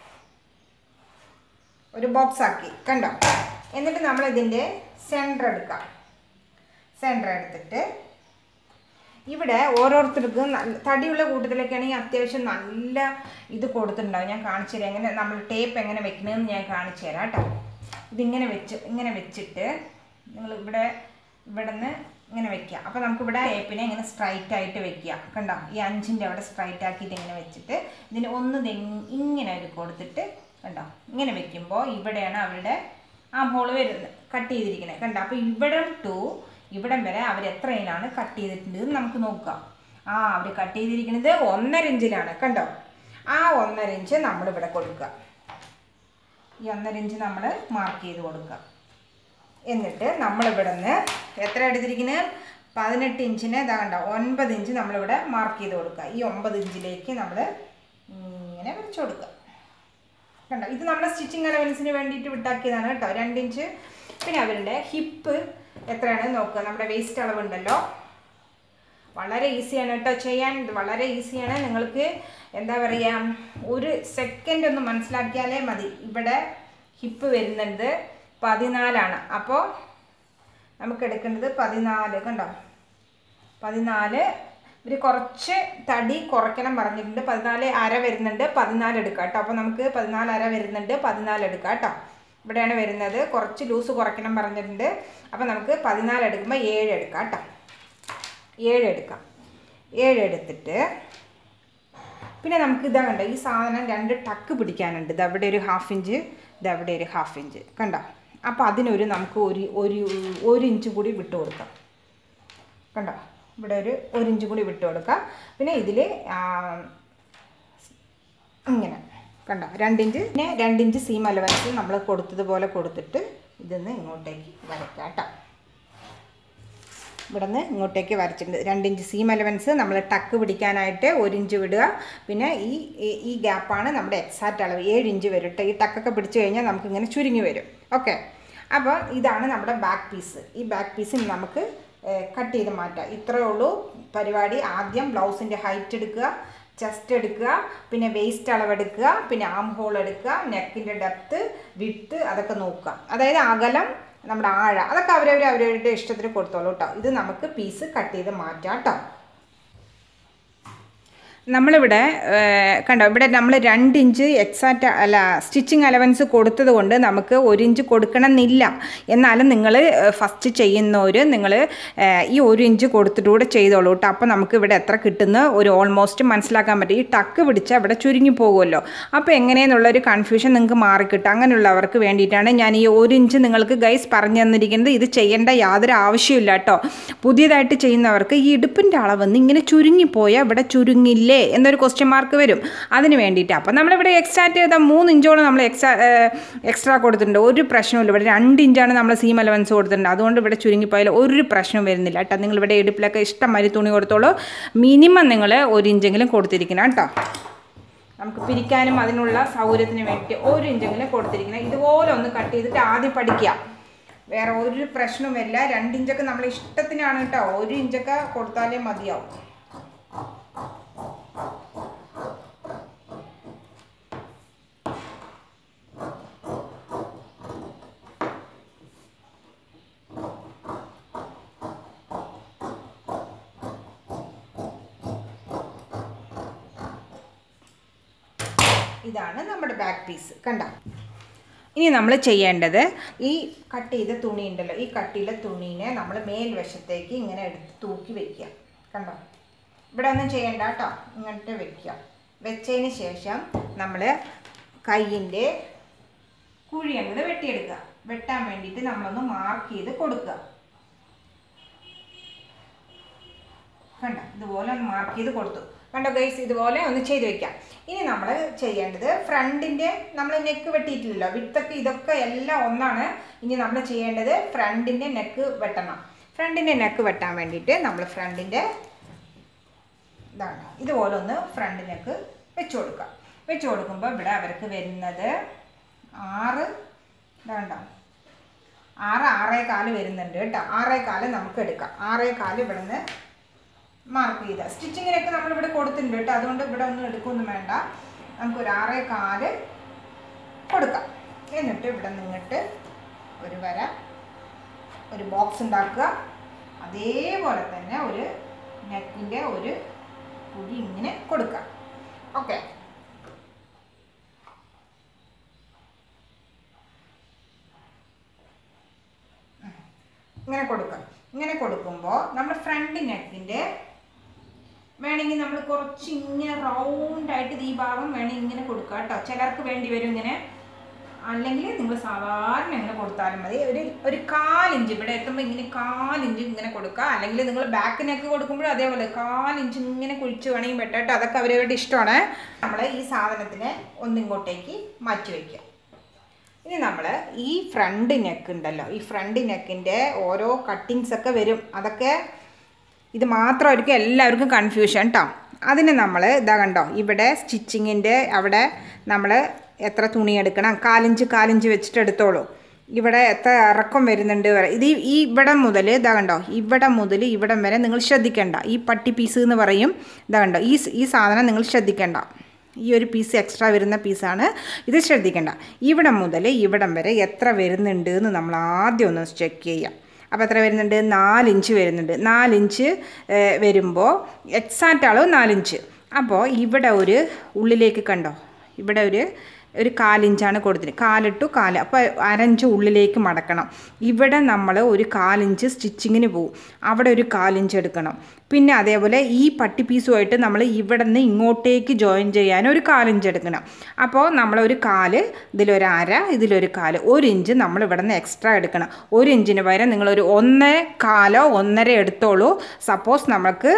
ഒരു ബോക്സ് ആക്കി കണ്ടോ എന്നിട്ട് നമ്മൾ ഇതിൻ്റെ സെൻറ്റർ എടുക്കാം സെൻറ്റർ എടുത്തിട്ട് ഇവിടെ ഓരോരുത്തർക്കും നല്ല- തടിയുള്ള കൂട്ടത്തിലൊക്കെ ആണെങ്കിൽ അത്യാവശ്യം നല്ല ഇത് കൊടുത്തിട്ടുണ്ടാവും ഞാൻ കാണിച്ചു തരാം എങ്ങനെ നമ്മൾ ടേപ്പ് എങ്ങനെ വെക്കണമെന്ന് ഞാൻ കാണിച്ചു തരാം കേട്ടോ ഇതിങ്ങനെ വെച്ച് ഇങ്ങനെ വെച്ചിട്ട് നിങ്ങൾ ഇവിടെ ഇവിടെ നിന്ന് ഇങ്ങനെ വെക്കുക അപ്പോൾ നമുക്ക് ഇവിടെ ടേപ്പിനെ ഇങ്ങനെ സ്ട്രൈറ്റ് ആയിട്ട് വെക്കുക കണ്ടോ ഈ അഞ്ചിൻ്റെ അവിടെ സ്ട്രൈറ്റ് ആക്കിയിട്ട് ഇങ്ങനെ വെച്ചിട്ട് ഇതിന് ഒന്ന് ദേ ഇങ്ങനെ ഒരു കൊടുത്തിട്ട് കണ്ടോ ഇങ്ങനെ വെക്കുമ്പോൾ ഇവിടെയാണ് അവരുടെ ആ ഹോള് വരുന്നത് കട്ട് ചെയ്തിരിക്കുന്നത് കണ്ടോ അപ്പോൾ ഇവിടം ടു ഇവിടം വരെ അവർ എത്ര ഇനാണ് കട്ട് ചെയ്തിട്ടുണ്ട് എന്ന് നമുക്ക് നോക്കാം ആ അവർ കട്ട് ചെയ്തിരിക്കുന്നത് ഒന്നര ഇഞ്ചിലാണ് കണ്ടോ ആ ഒന്നര ഇഞ്ച് നമ്മളിവിടെ കൊടുക്കുക ഈ ഒന്നര ഇഞ്ച് നമ്മൾ മാർക്ക് ചെയ്ത് കൊടുക്കുക എന്നിട്ട് നമ്മളിവിടെ നിന്ന് എത്ര എടുത്തിരിക്കുന്നത് പതിനെട്ട് ഇഞ്ചിന് ഇതാ കണ്ടോ ഒൻപത് ഇഞ്ച് നമ്മളിവിടെ മാർക്ക് ചെയ്ത് കൊടുക്കുക ഈ ഒമ്പത് ഇഞ്ചിലേക്ക് നമ്മൾ ഇങ്ങനെ വെച്ച് കൊടുക്കുക കണ്ടോ ഇത് നമ്മുടെ സ്റ്റിച്ചിങ് അലവൻസിന് വേണ്ടിയിട്ട് വിട്ടാക്കിയതാണ് കേട്ടോ രണ്ട് ഇഞ്ച് പിന്നെ അവരുടെ ഹിപ്പ് എത്രയാണ് നോക്കുക നമ്മുടെ വേസ്റ്റ് അളവുണ്ടല്ലോ വളരെ ഈസിയാണ് കേട്ടോ ചെയ്യാൻ ഇത് വളരെ ഈസിയാണ് നിങ്ങൾക്ക് എന്താ പറയുക ഒരു സെക്കൻഡ് ഒന്ന് മനസ്സിലാക്കിയാലേ മതി ഇവിടെ ഹിപ്പ് വരുന്നത് പതിനാലാണ് അപ്പോൾ നമുക്ക് എടുക്കേണ്ടത് പതിനാല് കണ്ടോ പതിനാല് ഇവർ കുറച്ച് തടി കുറയ്ക്കണം പറഞ്ഞിട്ടുണ്ട് പതിനാല് അര വരുന്നുണ്ട് പതിനാല് എടുക്കാം കേട്ടോ അപ്പോൾ നമുക്ക് പതിനാല് അര വരുന്നുണ്ട് പതിനാല് എടുക്കാം കേട്ടോ ഇവിടെയാണ് വരുന്നത് കുറച്ച് ലൂസ് കുറയ്ക്കണം പറഞ്ഞിട്ടുണ്ട് അപ്പോൾ നമുക്ക് പതിനാല് എടുക്കുമ്പോൾ ഏഴ് എടുക്കാം കേട്ടോ ഏഴ് എടുക്കാം ഏഴ് എടുത്തിട്ട് പിന്നെ നമുക്ക് ഇതാ കണ്ടോ ഈ സാധനം രണ്ട് ടക്ക് പിടിക്കാനുണ്ട് ഇത് അവിടെ ഒരു ഹാഫ് ഇഞ്ച് ഇത് അവിടെ ഒരു ഹാഫ് ഇഞ്ച് കണ്ടോ അപ്പോൾ അതിനൊരു നമുക്ക് ഒരു ഒരു ഒരു ഇഞ്ച് കൂടി വിട്ട് കൊടുക്കാം കണ്ടോ ഇവിടെ ഒരു ഒരു ഇഞ്ച് കൂടി വിട്ട് കൊടുക്കാം പിന്നെ ഇതിൽ ഇങ്ങനെ കണ്ടോ രണ്ടിഞ്ച് പിന്നെ രണ്ടിഞ്ച് സീം അലവൻസ് നമ്മൾ കൊടുത്തതുപോലെ കൊടുത്തിട്ട് ഇതിന്ന് ഇങ്ങോട്ടേക്ക് വരയ്ക്കാം കേട്ടോ ഇവിടെ നിന്ന് ഇങ്ങോട്ടേക്ക് വരച്ചിട്ടുണ്ട് രണ്ട് ഇഞ്ച് സീം അലവൻസ് നമ്മൾ ടക്ക് പിടിക്കാനായിട്ട് ഒരു ഇഞ്ച് വിടുക പിന്നെ ഈ ഈ- ഈ ഗ്യാപ്പാണ് നമ്മുടെ എക്സാക്റ്റ് അളവ് ഏഴ് ഇഞ്ച് വരും കേട്ടോ ഈ ടക്കൊക്കെ പിടിച്ചു കഴിഞ്ഞാൽ നമുക്ക് ഇങ്ങനെ ചുരുങ്ങി വരും ഓക്കെ അപ്പോൾ ഇതാണ് നമ്മുടെ ബാക്ക് പീസ് ഈ ബാക്ക് പീസ് നമുക്ക് കട്ട് ചെയ്ത് മാറ്റാം ഇത്രയേ ഉള്ളൂ പരിപാടി ആദ്യം ബ്ലൗസിൻ്റെ ഹൈറ്റ് എടുക്കുക ചെസ്റ്റ് എടുക്കുക പിന്നെ വേസ്റ്റ് അളവെടുക്കുക പിന്നെ ആം ഹോൾ എടുക്കുക നെക്കിൻ്റെ ഡെപ്ത്ത് വിട്ട് അതൊക്കെ നോക്കുക അതായത് അകലം നമ്മുടെ ആഴ അതൊക്കെ അവരവർ അവരവരുടെ ഇഷ്ടത്തിന് കൊടുത്തോളൂ കേട്ടോ ഇത് നമുക്ക് പീസ് കട്ട് ചെയ്ത് മാറ്റാം കേട്ടോ നമ്മളിവിടെ ഏഹ്, കണ്ടോ ഇവിടെ നമ്മൾ രണ്ട് ഇഞ്ച് എക്സാക്റ്റ് അല്ല സ്റ്റിച്ചിങ് അലവൻസ് കൊടുത്തത് കൊണ്ട് നമുക്ക് ഒരു ഇഞ്ച് കൊടുക്കണമെന്നില്ല എന്നാലും നിങ്ങൾ ഫസ്റ്റ് ചെയ്യുന്നവർ നിങ്ങൾ ഈ ഒരു ഇഞ്ച് കൊടുത്തിട്ടൂടെ ചെയ്തോളൂ കേട്ടോ അപ്പോൾ നമുക്ക് ഇവിടെ എത്ര കിട്ടുന്ന ഒരു ഓൾമോസ്റ്റ് മനസ്സിലാക്കാൻ പറ്റും ഈ ടക്ക് പിടിച്ചാൽ ഇവിടെ ചുരുങ്ങി പോകുമല്ലോ അപ്പോൾ എങ്ങനെയെന്നുള്ളൊരു കൺഫ്യൂഷൻ നിങ്ങൾക്ക് മാറിക്കിട്ടും അങ്ങനെയുള്ളവർക്ക് വേണ്ടിയിട്ടാണ് ഞാൻ ഈ ഒരു ഇഞ്ച് നിങ്ങൾക്ക് ഗൈസ് പറഞ്ഞു തന്നിരിക്കുന്നത് ഇത് ചെയ്യേണ്ട യാതൊരു ആവശ്യമില്ല കേട്ടോ പുതിയതായിട്ട് ചെയ്യുന്നവർക്ക് ഈ ഇടുപ്പിൻ്റെ അളവെന്ന് ഇങ്ങനെ ചുരുങ്ങിപ്പോയാൽ ഇവിടെ ചുരുങ്ങില്ലേ എന്നൊരു ക്വസ്റ്റ്യൻ മാർക്ക് വരും അതിന് വേണ്ടിയിട്ട് അപ്പോൾ നമ്മളിവിടെ എക്സ്ട്രാറ്റ് ചെയ്ത മൂന്ന് ഇഞ്ചോളം നമ്മൾ എക്സ്ട്രാ എക്സ്ട്രാ കൊടുത്തിട്ടുണ്ട് ഒരു പ്രശ്നമില്ല ഇവിടെ രണ്ട് ഇഞ്ചാണ് നമ്മൾ സീം അലവൻസ് കൊടുത്തിട്ടുണ്ട് അതുകൊണ്ട് ഇവിടെ ചുരുങ്ങിപ്പോയാൽ ഒരു പ്രശ്നവും വരുന്നില്ല കേട്ടോ നിങ്ങൾ ഇവിടെ ഇടുപ്പിലൊക്കെ ഇഷ്ടം മാതിരി തുണി കൊടുത്തോളൂ മിനിമം നിങ്ങൾ ഒരു ഇഞ്ചെങ്കിലും കൊടുത്തിരിക്കണം കേട്ടോ നമുക്ക് പിരിക്കാനും അതിനുള്ള സൗകര്യത്തിന് വേണ്ടി ഒരു ഇഞ്ചെങ്കിലും കൊടുത്തിരിക്കണം ഇതുപോലെ ഒന്ന് കട്ട് ചെയ്തിട്ട് ആദ്യം പഠിക്കുക വേറെ ഒരു പ്രശ്നവും വരില്ല രണ്ട് ഇഞ്ചൊക്കെ നമ്മൾ ഇഷ്ടത്തിനാണ് കേട്ടോ ഒരു ഇഞ്ചൊക്കെ കൊടുത്താലേ മതിയാവും ഇതാണ് നമ്മുടെ ബാക്ക് പീസ് കണ്ടോ ഇനി നമ്മൾ ചെയ്യേണ്ടത് ഈ കട്ട് ചെയ്ത തുണി ഉണ്ടല്ലോ ഈ കട്ടിയുള്ള തുണീനെ നമ്മൾ മേൽവശത്തേക്ക് ഇങ്ങനെ എടുത്ത് തൂക്കി വെക്കുക കണ്ടോ ഇവിടെ ഒന്നും ചെയ്യണ്ട കേട്ടോ ഇങ്ങോട്ട് വെക്കുക വെച്ചതിന് ശേഷം നമ്മൾ കയ്യിൻ്റെ കുഴി അങ്ങോട്ട് വെട്ടിയെടുക്കുക വെട്ടാൻ വേണ്ടിയിട്ട് നമ്മളൊന്ന് മാർക്ക് ചെയ്ത് കൊടുക്കുക കണ്ടോ ഇതുപോലെ ഒന്ന് മാർക്ക് ചെയ്ത് കൊടുത്തു കണ്ടോ ഗൈസ് ഇതുപോലെ ഒന്ന് ചെയ്ത് വെക്കാം ഇനി നമ്മൾ ചെയ്യേണ്ടത് ഫ്രണ്ടിൻ്റെ നമ്മൾ നെക്ക് വെട്ടിയിട്ടില്ലല്ലോ വിത്തൊക്കെ ഇതൊക്കെ എല്ലാം ഒന്നാണ് ഇനി നമ്മൾ ചെയ്യേണ്ടത് ഫ്രണ്ടിൻ്റെ നെക്ക് വെട്ടണം ഫ്രണ്ടിൻ്റെ നെക്ക് വെട്ടാൻ വേണ്ടിയിട്ട് നമ്മൾ ഫ്രണ്ടിൻ്റെ ഇതാണ് ഇതുപോലെ ഒന്ന് ഫ്രണ്ട് നെക്ക് വെച്ച് കൊടുക്കുക വെച്ച് കൊടുക്കുമ്പോൾ ഇവിടെ അവർക്ക് വരുന്നത് ആറ് ഇതാണ്ടോ ആറ് ആറേ കാല് വരുന്നുണ്ട് കേട്ടോ ആറേ കാല് നമുക്ക് എടുക്കാം ആറേ കാല് ഇവിടുന്ന് മാർക്ക് ചെയ്ത സ്റ്റിച്ചിങ്ങിനൊക്കെ നമ്മളിവിടെ കൊടുത്തിട്ടുണ്ട് കേട്ടോ അതുകൊണ്ട് ഇവിടെ ഒന്നും എടുക്കൊന്നും വേണ്ട നമുക്കൊരു ആറേ കാല് കൊടുക്കാം എന്നിട്ട് ഇവിടെ നിന്നിട്ട് ഒരു വര ഒരു ബോക്സ് ഉണ്ടാക്കുക അതേപോലെ തന്നെ ഒരു നെക്കിൻ്റെ ഒരു കുഴി ഇങ്ങനെ കൊടുക്കുക ഓക്കെ ഇങ്ങനെ കൊടുക്കുക ഇങ്ങനെ കൊടുക്കുമ്പോൾ നമ്മുടെ ഫ്രണ്ട് നെക്കിൻ്റെ വേണമെങ്കിൽ നമ്മൾ കുറച്ച് ഇങ്ങനെ റൗണ്ടായിട്ട് ഈ ഭാഗം വേണമെങ്കിൽ ഇങ്ങനെ കൊടുക്കുക കേട്ടോ ചിലർക്ക് വേണ്ടി വരും ഇങ്ങനെ അല്ലെങ്കിൽ നിങ്ങൾ സാധാരണ ഇങ്ങനെ കൊടുത്താലും മതി ഒരു ഒരു കാലിഞ്ച് ഇവിടെ എത്തുമ്പോൾ ഇങ്ങനെ കാലിഞ്ച് ഇങ്ങനെ കൊടുക്കുക അല്ലെങ്കിൽ നിങ്ങൾ ബാക്ക് നെക്ക് കൊടുക്കുമ്പോഴും അതേപോലെ കാലിഞ്ച് ഇങ്ങനെ കുഴിച്ച് വേണമെങ്കിൽ വെട്ടോ അതൊക്കെ അവരവരുടെ ഇഷ്ടമാണ് നമ്മൾ ഈ സാധനത്തിനെ ഒന്നിങ്ങോട്ടേക്ക് മാറ്റി വയ്ക്കുക ഇനി നമ്മൾ ഈ ഫ്രണ്ട് നെക്ക് ഉണ്ടല്ലോ ഈ ഫ്രണ്ട് നെക്കിൻ്റെ ഓരോ കട്ടിങ്സ് ഒക്കെ വരും അതൊക്കെ ഇത് മാത്രമായിരിക്കും എല്ലാവർക്കും കൺഫ്യൂഷൻ കേട്ടോ അതിന് നമ്മൾ ഇതാ കണ്ടോ ഇവിടെ സ്റ്റിച്ചിങ്ങിൻ്റെ അവിടെ നമ്മൾ എത്ര തുണി എടുക്കണം കാലിഞ്ച് കാലിഞ്ച് വെച്ചിട്ട് എടുത്തോളൂ ഇവിടെ എത്ര ഇറക്കം വരുന്നുണ്ട് വരെ ഇത് ഈ- ഈ ഇവിടം മുതൽ ഇതാ കണ്ടോ ഇവിടെ മുതൽ ഇവിടം വരെ നിങ്ങൾ ശ്രദ്ധിക്കേണ്ട ഈ പട്ടി പീസ് എന്ന് പറയും ഇതാ കണ്ടോ ഈ സ്- ഈ സാധനം നിങ്ങൾ ശ്രദ്ധിക്കേണ്ട ഈ ഒരു പീസ് എക്സ്ട്രാ വരുന്ന പീസാണ് ഇത് ശ്രദ്ധിക്കേണ്ട ഇവിടം മുതൽ ഇവിടം വരെ എത്ര വരുന്നുണ്ട് എന്ന് നമ്മൾ ആദ്യം ഒന്ന് ചെക്ക് ചെയ്യാം അപ്പോൾ എത്ര വരുന്നുണ്ട് നാലിഞ്ച് വരുന്നുണ്ട് നാലിഞ്ച് ഏഹ്, വരുമ്പോൾ എക്സാക്റ്റ് അളവ് നാലിഞ്ച് അപ്പോൾ ഇവിടെ ഒരു ഉള്ളിലേക്ക് കണ്ടോ ഇവിടെ ഒരു ഒരു കാലിഞ്ചാണ് കൊടുത്തിട്ട് കാലിട്ടു കാല് അപ്പോൾ അരഞ്ച് ഉള്ളിലേക്ക് മടക്കണം ഇവിടെ നമ്മൾ ഒരു കാലിഞ്ച് സ്റ്റിച്ചിങ്ങിന് പോവും അവിടെ ഒരു കാലിഞ്ച് എടുക്കണം പിന്നെ അതേപോലെ ഈ പട്ടി പീസുമായിട്ട് നമ്മൾ ഇവിടെ നിന്ന് ഇങ്ങോട്ടേക്ക് ജോയിൻ ചെയ്യാൻ ഒരു കാലിഞ്ച് എടുക്കണം അപ്പോൾ നമ്മളൊരു കാല് ഇതിലൊരു അര ഇതിലൊരു കാല് ഒരു ഇഞ്ച് നമ്മൾ ഇവിടെ നിന്ന് എക്സ്ട്രാ എടുക്കണം ഒരു ഇഞ്ചിന് പകരം നിങ്ങളൊരു ഒന്നര കാലോ ഒന്നര എടുത്തോളൂ സപ്പോസ് നമുക്ക്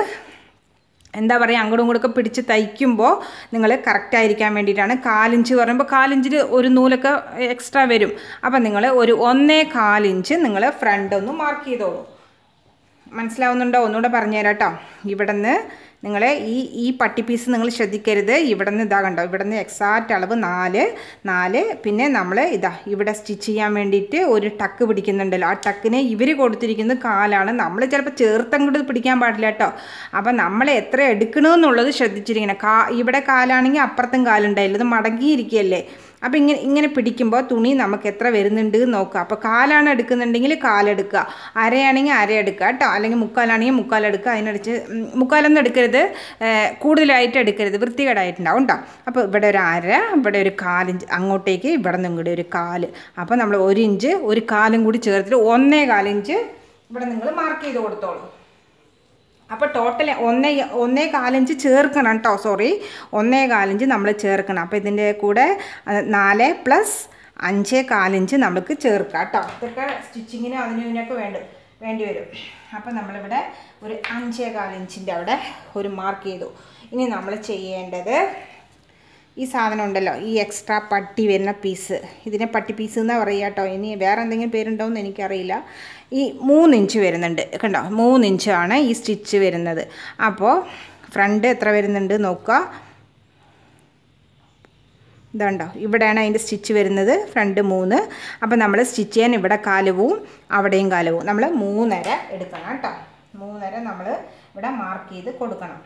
എന്താ പറയുക അങ്ങോട്ടും ഇങ്ങോട്ടൊക്കെ പിടിച്ച് തയ്ക്കുമ്പോൾ നിങ്ങൾ കറക്റ്റ് ആയിരിക്കാൻ വേണ്ടിയിട്ടാണ് കാലിഞ്ച് പറയുമ്പോൾ കാലിഞ്ചിൽ ഒരു നൂലൊക്കെ എക്സ്ട്രാ വരും അപ്പം നിങ്ങൾ ഒരു ഒന്നേ കാലിഞ്ച് നിങ്ങൾ ഫ്രണ്ട് ഒന്ന് മാർക്ക് ചെയ്തോളൂ മനസ്സിലാവുന്നുണ്ടോ ഒന്നുകൂടെ പറഞ്ഞുതരാം കേട്ടോ ഇവിടെ നിന്ന് നിങ്ങൾ ഈ ഈ പട്ടി പീസ് നിങ്ങൾ ശ്രദ്ധിക്കരുത് ഇവിടെ നിന്ന് ഇതാ കണ്ടോ ഇവിടെ നിന്ന് എക്സാക്റ്റ് അളവ് നാല് നാല് പിന്നെ നമ്മൾ ഇതാ ഇവിടെ സ്റ്റിച്ച് ചെയ്യാൻ വേണ്ടിയിട്ട് ഒരു ടക്ക് പിടിക്കുന്നുണ്ടല്ലോ ആ ടക്കിന് ഇവർ കൊടുത്തിരിക്കുന്നത് കാലാണ് നമ്മൾ ചിലപ്പോൾ ചേർത്തങ്ങോട്ട് പിടിക്കാൻ പാടില്ല കേട്ടോ അപ്പം നമ്മൾ എത്ര എടുക്കണമെന്നുള്ളത് ശ്രദ്ധിച്ചിരിക്കണം കാ ഇവിടെ കാലാണെങ്കിൽ അപ്പുറത്തും കാലുണ്ടായില്ല ഇത് മടങ്ങിയിരിക്കുകയല്ലേ അപ്പോൾ ഇങ്ങനെ ഇങ്ങനെ പിടിക്കുമ്പോൾ തുണി നമുക്ക് എത്ര വരുന്നുണ്ട് എന്ന് നോക്കുക അപ്പോൾ കാലാണ് എടുക്കുന്നുണ്ടെങ്കിൽ കാലെടുക്കുക അരയാണെങ്കിൽ അര എടുക്കുക കേട്ടോ അല്ലെങ്കിൽ മുക്കാലാണെങ്കിൽ മുക്കാലെടുക്കുക അതിനടിച്ച് ഉം, മുക്കാലൊന്നും എടുക്കരുത് ഏഹ്, കൂടുതലായിട്ട് എടുക്കരുത് വൃത്തികേടായിട്ടുണ്ടാവും കേട്ടോ അപ്പോൾ ഇവിടെ ഒരു അര ഇവിടെ ഒരു കാലിഞ്ച് അങ്ങോട്ടേക്ക് ഇവിടെ നിന്നും കൂടി ഒരു കാല് അപ്പോൾ നമ്മൾ ഒരു ഇഞ്ച് ഒരു കാലും കൂടി ചേർത്തിട്ട് ഒന്നേ കാലിഞ്ച് ഇവിടെ നിങ്ങൾ മാർക്ക് ചെയ്ത് കൊടുത്തോളൂ അപ്പോൾ ടോട്ടൽ ഒന്നേ ഒന്നേ കാലഞ്ച് ചേർക്കണം കേട്ടോ സോറി ഒന്നേ കാലഞ്ച് നമ്മൾ ചേർക്കണം അപ്പോൾ ഇതിൻ്റെ കൂടെ അഹ്, നാല് പ്ലസ് അഞ്ച് കാലഞ്ച് നമുക്ക് ചേർക്കാം കേട്ടോ ഇതൊക്കെ സ്റ്റിച്ചിങ്ങിനും അതിനും ഇതിനൊക്കെ വേണ്ട വേണ്ടി വരും അപ്പോൾ നമ്മളിവിടെ ഒരു അഞ്ചേ കാലഞ്ചിൻ്റെ അവിടെ ഒരു മാർക്ക് ചെയ്തു ഇനി നമ്മൾ ചെയ്യേണ്ടത് ഈ സാധനം ഉണ്ടല്ലോ ഈ എക്സ്ട്രാ പട്ടി വരുന്ന പീസ് ഇതിനെ പട്ടി പീസ് എന്നാണ് പറയുക കേട്ടോ ഇനി വേറെ എന്തെങ്കിലും പേരുണ്ടോയെന്ന് എനിക്കറിയില്ല ഈ മൂന്ന് ഇഞ്ച് വരുന്നുണ്ട് കണ്ടോ മൂന്ന് ഇഞ്ചാണ് ഈ സ്റ്റിച്ച് വരുന്നത് അപ്പോൾ ഫ്രണ്ട് എത്ര വരുന്നുണ്ട് നോക്കുക ഇതുണ്ടോ ഇവിടെയാണ് അതിൻ്റെ സ്റ്റിച്ച് വരുന്നത് ഫ്രണ്ട് മൂന്ന് അപ്പോൾ നമ്മൾ സ്റ്റിച്ച് ചെയ്യാൻ ഇവിടെ കാലുവും അവിടെയും കാലുവും നമ്മൾ മൂന്നര എടുക്കണം കേട്ടോ മൂന്നര നമ്മൾ ഇവിടെ മാർക്ക് ചെയ്ത് കൊടുക്കണം